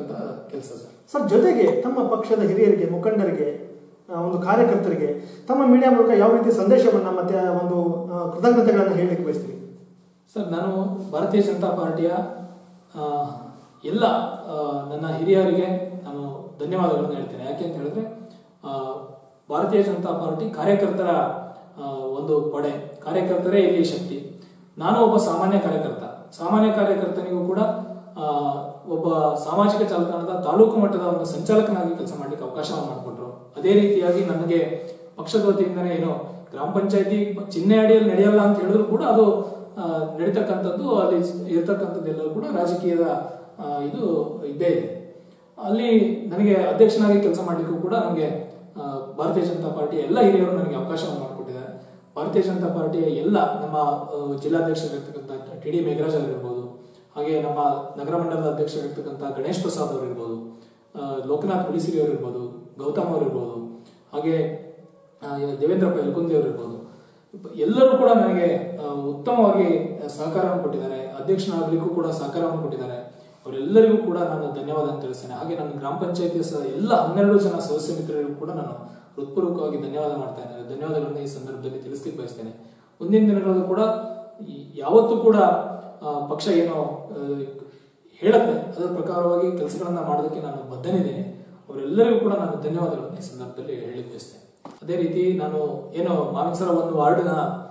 ಕೆಲಸ ಸರ್ ಸರ್ ಜೊತೆಗೆ ತಮ್ಮ ಪಕ್ಷದ ಹಿರಿಯರಿಗೆ ಮುಖಂಡರಿಗೆ ಆ, ಒಂದು ಕಾರ್ಯಕರ್ತರಿಗೆ ತಮ್ಮ ಮೀಡಿಯಾ ಮೂಲಕ ಯಾವ ರೀತಿ ಸಂದೇಶವನ್ನ ಮತ್ತೆ ಒಂದು ಆ, ಕೃತಜ್ಞತೆಗಳನ್ನು ಹೇಳಲಿಕ್ಕೆ ಬಯಸ್ತೀರಿ ಸರ್ ನಾನು ಭಾರತೀಯ ಜನತಾ ಪಾರ್ಟಿಯ ಆ, ಎಲ್ಲ ಆ, ನನ್ನ ಹಿರಿಯರಿಗೆ ನಾನು ಧನ್ಯವಾದಗಳನ್ನು ಹೇಳ್ತೇನೆ ಯಾಕೆ ಅಂತ ಹೇಳಿದ್ರೆ ಆ, ಭಾರತೀಯ ಜನತಾ ಪಾರ್ಟಿ ಕಾರ್ಯಕರ್ತರ ಆ, ಒಂದು ಪಡೆ ಕಾರ್ಯಕರ್ತರೇ ಇಲ್ಲಿ ಶಕ್ತಿ ನಾನು ಒಬ್ಬ ಸಾಮಾನ್ಯ ಕಾರ್ಯಕರ್ತ ಸಾಮಾನ್ಯ ಕಾರ್ಯಕರ್ತನಿಗೂ ಕೂಡ ಆ, ಒಬ್ಬ ಸಾಮಾಜಿಕ ಜಾಲತಾಣದ ತಾಲೂಕು ಮಟ್ಟದ ಒಂದು ಸಂಚಾಲಕನಾಗಿ ಕೆಲಸ ಮಾಡ್ಲಿಕ್ಕೆ ಅವಕಾಶವನ್ನು ಮಾಡಿಕೊಟ್ರು ಅದೇ ರೀತಿಯಾಗಿ ನನಗೆ ಪಕ್ಷದ ವತಿಯಿಂದನೇ ಏನು ಗ್ರಾಮ ಪಂಚಾಯತಿ ಚಿಹ್ನೆ ಅಡಿಯಲ್ಲಿ ನಡೆಯಲ್ಲ ಅಂತ ಹೇಳಿದ್ರು ಕೂಡ ಅದು ಆ, ನಡೀತಕ್ಕಂಥದ್ದು ಅಲ್ಲಿ ಇರ್ತಕ್ಕಂಥದ್ದೆಲ್ಲವೂ ಕೂಡ ರಾಜಕೀಯದ ಆ, ಇದು ಇದ್ದೇ ಇದೆ ಅಲ್ಲಿ ನನಗೆ ಅಧ್ಯಕ್ಷನಾಗಿ ಕೆಲಸ ಮಾಡಲಿಕ್ಕೂ ಕೂಡ ನನಗೆ ಆ, ಭಾರತೀಯ ಜನತಾ ಪಾರ್ಟಿಯ ಎಲ್ಲ ಹಿರಿಯರು ನನಗೆ ಅವಕಾಶವನ್ನು ಮಾಡಿಕೊಟ್ಟಿದ್ದಾರೆ ಭಾರತೀಯ ಜನತಾ ಪಾರ್ಟಿಯ ಎಲ್ಲ ನಮ್ಮ ಆ, ಜಿಲ್ಲಾಧ್ಯಕ್ಷರಾಗಿರ್ತಕ್ಕಂಥ ಟಿ ಡಿ ಮೇಘರಾಜ್ ಅವರಿರ್ಬೋದು ಹಾಗೆ ನಮ್ಮ ನಗರ ಮಂಡಲದ ಅಧ್ಯಕ್ಷರಾಗಿರ್ತಕ್ಕಂಥ ಗಣೇಶ್ ಪ್ರಸಾದ್ ಅವರಿರ್ಬೋದು ಆ, ಲೋಕನಾಥ್ ಹುಲಿಸಿರಿ ಅವರಿರ್ಬೋದು ಗೌತಮ್ ಅವರಿರ್ಬೋದು ಹಾಗೆ ಆ, ದೇವೇಂದ್ರ ಪೈಲ್ಕುಂದಿ ಅವರಿರ್ಬೋದು ಎಲ್ಲರೂ ಕೂಡ ನನಗೆ ಆ, ಉತ್ತಮವಾಗಿ ಸಹಕಾರವನ್ನು ಕೊಟ್ಟಿದ್ದಾರೆ ಅಧ್ಯಕ್ಷನಾಗಲಿಕ್ಕೂ ಕೂಡ ಸಹಕಾರವನ್ನು ಕೊಟ್ಟಿದ್ದಾರೆ ಅವರೆಲ್ಲರಿಗೂ ಕೂಡ ನಾನು ಧನ್ಯವಾದ ತಿಳಿಸ್ತೇನೆ ಹಾಗೆ ನನ್ನ ಗ್ರಾಮ ಪಂಚಾಯತಿಯ ಸಹ ಎಲ್ಲ ಹನ್ನೆರಡು ಜನ ಸದಸ್ಯ ಮಿತ್ರರಿಗೂ ಕೂಡ ನಾನು ಹೃತ್ಪೂರ್ವಕವಾಗಿ ಧನ್ಯವಾದ ಮಾಡ್ತೇನೆ ಧನ್ಯವಾದಗಳನ್ನು ಈ ಸಂದರ್ಭದಲ್ಲಿ ತಿಳಿಸ್ಲಿಕ್ಕೆ ಬಯಸ್ತೇನೆ ಮುಂದಿನ ದಿನಗಳಲ್ಲೂ ಕೂಡ ಈ- ಯಾವತ್ತೂ ಕೂಡ ಆ, ಪಕ್ಷ ಏನು ಆ, ಹೇಳುತ್ತೆ ಅದರ ಪ್ರಕಾರವಾಗಿ ಕೆಲಸಗಳನ್ನ ಮಾಡೋದಕ್ಕೆ ನಾನು ಬದ್ಧನಿದ್ದೇನೆ ಅವರೆಲ್ಲರಿಗೂ ಕೂಡ ನಾನು ಧನ್ಯವಾದಗಳನ್ನು ಈ ಸಂದರ್ಭದಲ್ಲಿ ಹೇಳಲಿಕ್ಕೆ ಬಯಸ್ತೇನೆ ಅದೇ ರೀತಿ ನಾನು ಏನು ಮಾನಸರ ಒಂದು ವಾರ್ಡ್ನ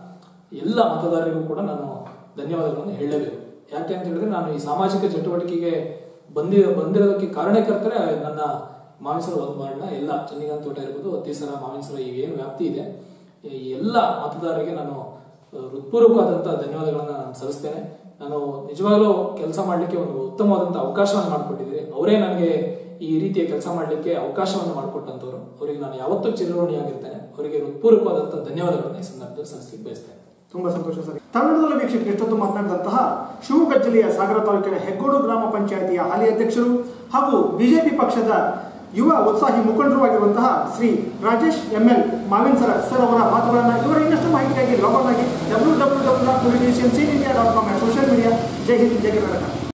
ಎಲ್ಲ ಮತದಾರರಿಗೂ ಕೂಡ ನಾನು ಧನ್ಯವಾದಗಳನ್ನು ಹೇಳಲೇಬೇಕು ಯಾಕೆ ಅಂತ ಹೇಳಿದ್ರೆ ನಾನು ಈ ಸಾಮಾಜಿಕ ಚಟುವಟಿಕೆಗೆ ಬಂದಿ ಬಂದಿರೋದಕ್ಕೆ ಕಾರಣಕರ್ತರೆ ನನ್ನ ಮಾವಿನಸರ ಒಂದು ವಾರ್ಡ್ನ ಎಲ್ಲ ಚನ್ನಿಗಾಂತ್ ತೋಟ ಇರ್ಬೋದು ಅತ್ತೀಸರ ಮಾವಿನಸರ ಈ ಏನು ವ್ಯಾಪ್ತಿ ಇದೆ ಈ ಎಲ್ಲ ಮತದಾರರಿಗೆ ನಾನು ಆ, ಹೃತ್ಪೂರ್ವಕವಾದಂತಹ ಧನ್ಯವಾದಗಳನ್ನ ನಾನು ಸಲ್ಲಿಸ್ತೇನೆ ನಾನು ನಿಜವಾಗ್ಲೂ ಕೆಲಸ ಮಾಡಲಿಕ್ಕೆ ಒಂದು ಉತ್ತಮವಾದಂತಹ ಅವಕಾಶವನ್ನು ಮಾಡಿಕೊಟ್ಟಿದ್ದೀರಿ ಅವರೇ ನನಗೆ ಈ ರೀತಿಯ ಕೆಲಸ ಮಾಡಲಿಕ್ಕೆ ಅವಕಾಶವನ್ನು ಮಾಡಿಕೊಟ್ಟಂತವ್ರು ಅವರಿಗೆ ನಾನು ಯಾವತ್ತೂ ಚಿರಋಣಿಯಾಗಿರ್ತೇನೆ ಅವರಿಗೆ ಹೃತ್ಪೂರ್ವಕವಾದಂತಹ ಧನ್ಯವಾದಗಳನ್ನು ಈ ಸಂದರ್ಭದಲ್ಲಿ ಸಲ್ಲಿಸಲಿಕ್ಕೆ ಬಯಸ್ತೇನೆ ತುಂಬಾ ಸಂತೋಷ ಸರ್ ಕನ್ನಡದಲ್ಲಿ ವೀಕ್ಷಕರು ಎಷ್ಟೊತ್ತು ಮಾತನಾಡಿದಂತಹ ಶಿವಮೊಗ್ಗ ಜಿಲ್ಲೆಯ ಸಾಗರ ತಾಲೂಕಿನ ಹೆಗ್ಗೋಡು ಗ್ರಾಮ ಪಂಚಾಯಿತಿಯ ಹಾಲಿ ಅಧ್ಯಕ್ಷರು ಹಾಗೂ ಬಿಜೆಪಿ ಪಕ್ಷದ ಯುವ ಉತ್ಸಾಹಿ ಮುಖಂಡರು ಆಗಿರುವಂತಹ ಶ್ರೀ ರಾಜೇಶ್ ಎಂ ಎಲ್ ಮಾವಿನ್ ಸರ್ ಸರ್ ಅವರ ಮಾತುಗಳನ್ನು ಇವರ ಇನ್ನಷ್ಟು ಮಾಹಿತಿಗಾಗಿ ಲಾಗ್ ಆನ್ ಆಗಿ W W W dot India dot com social media Jai Hind Jai Karnataka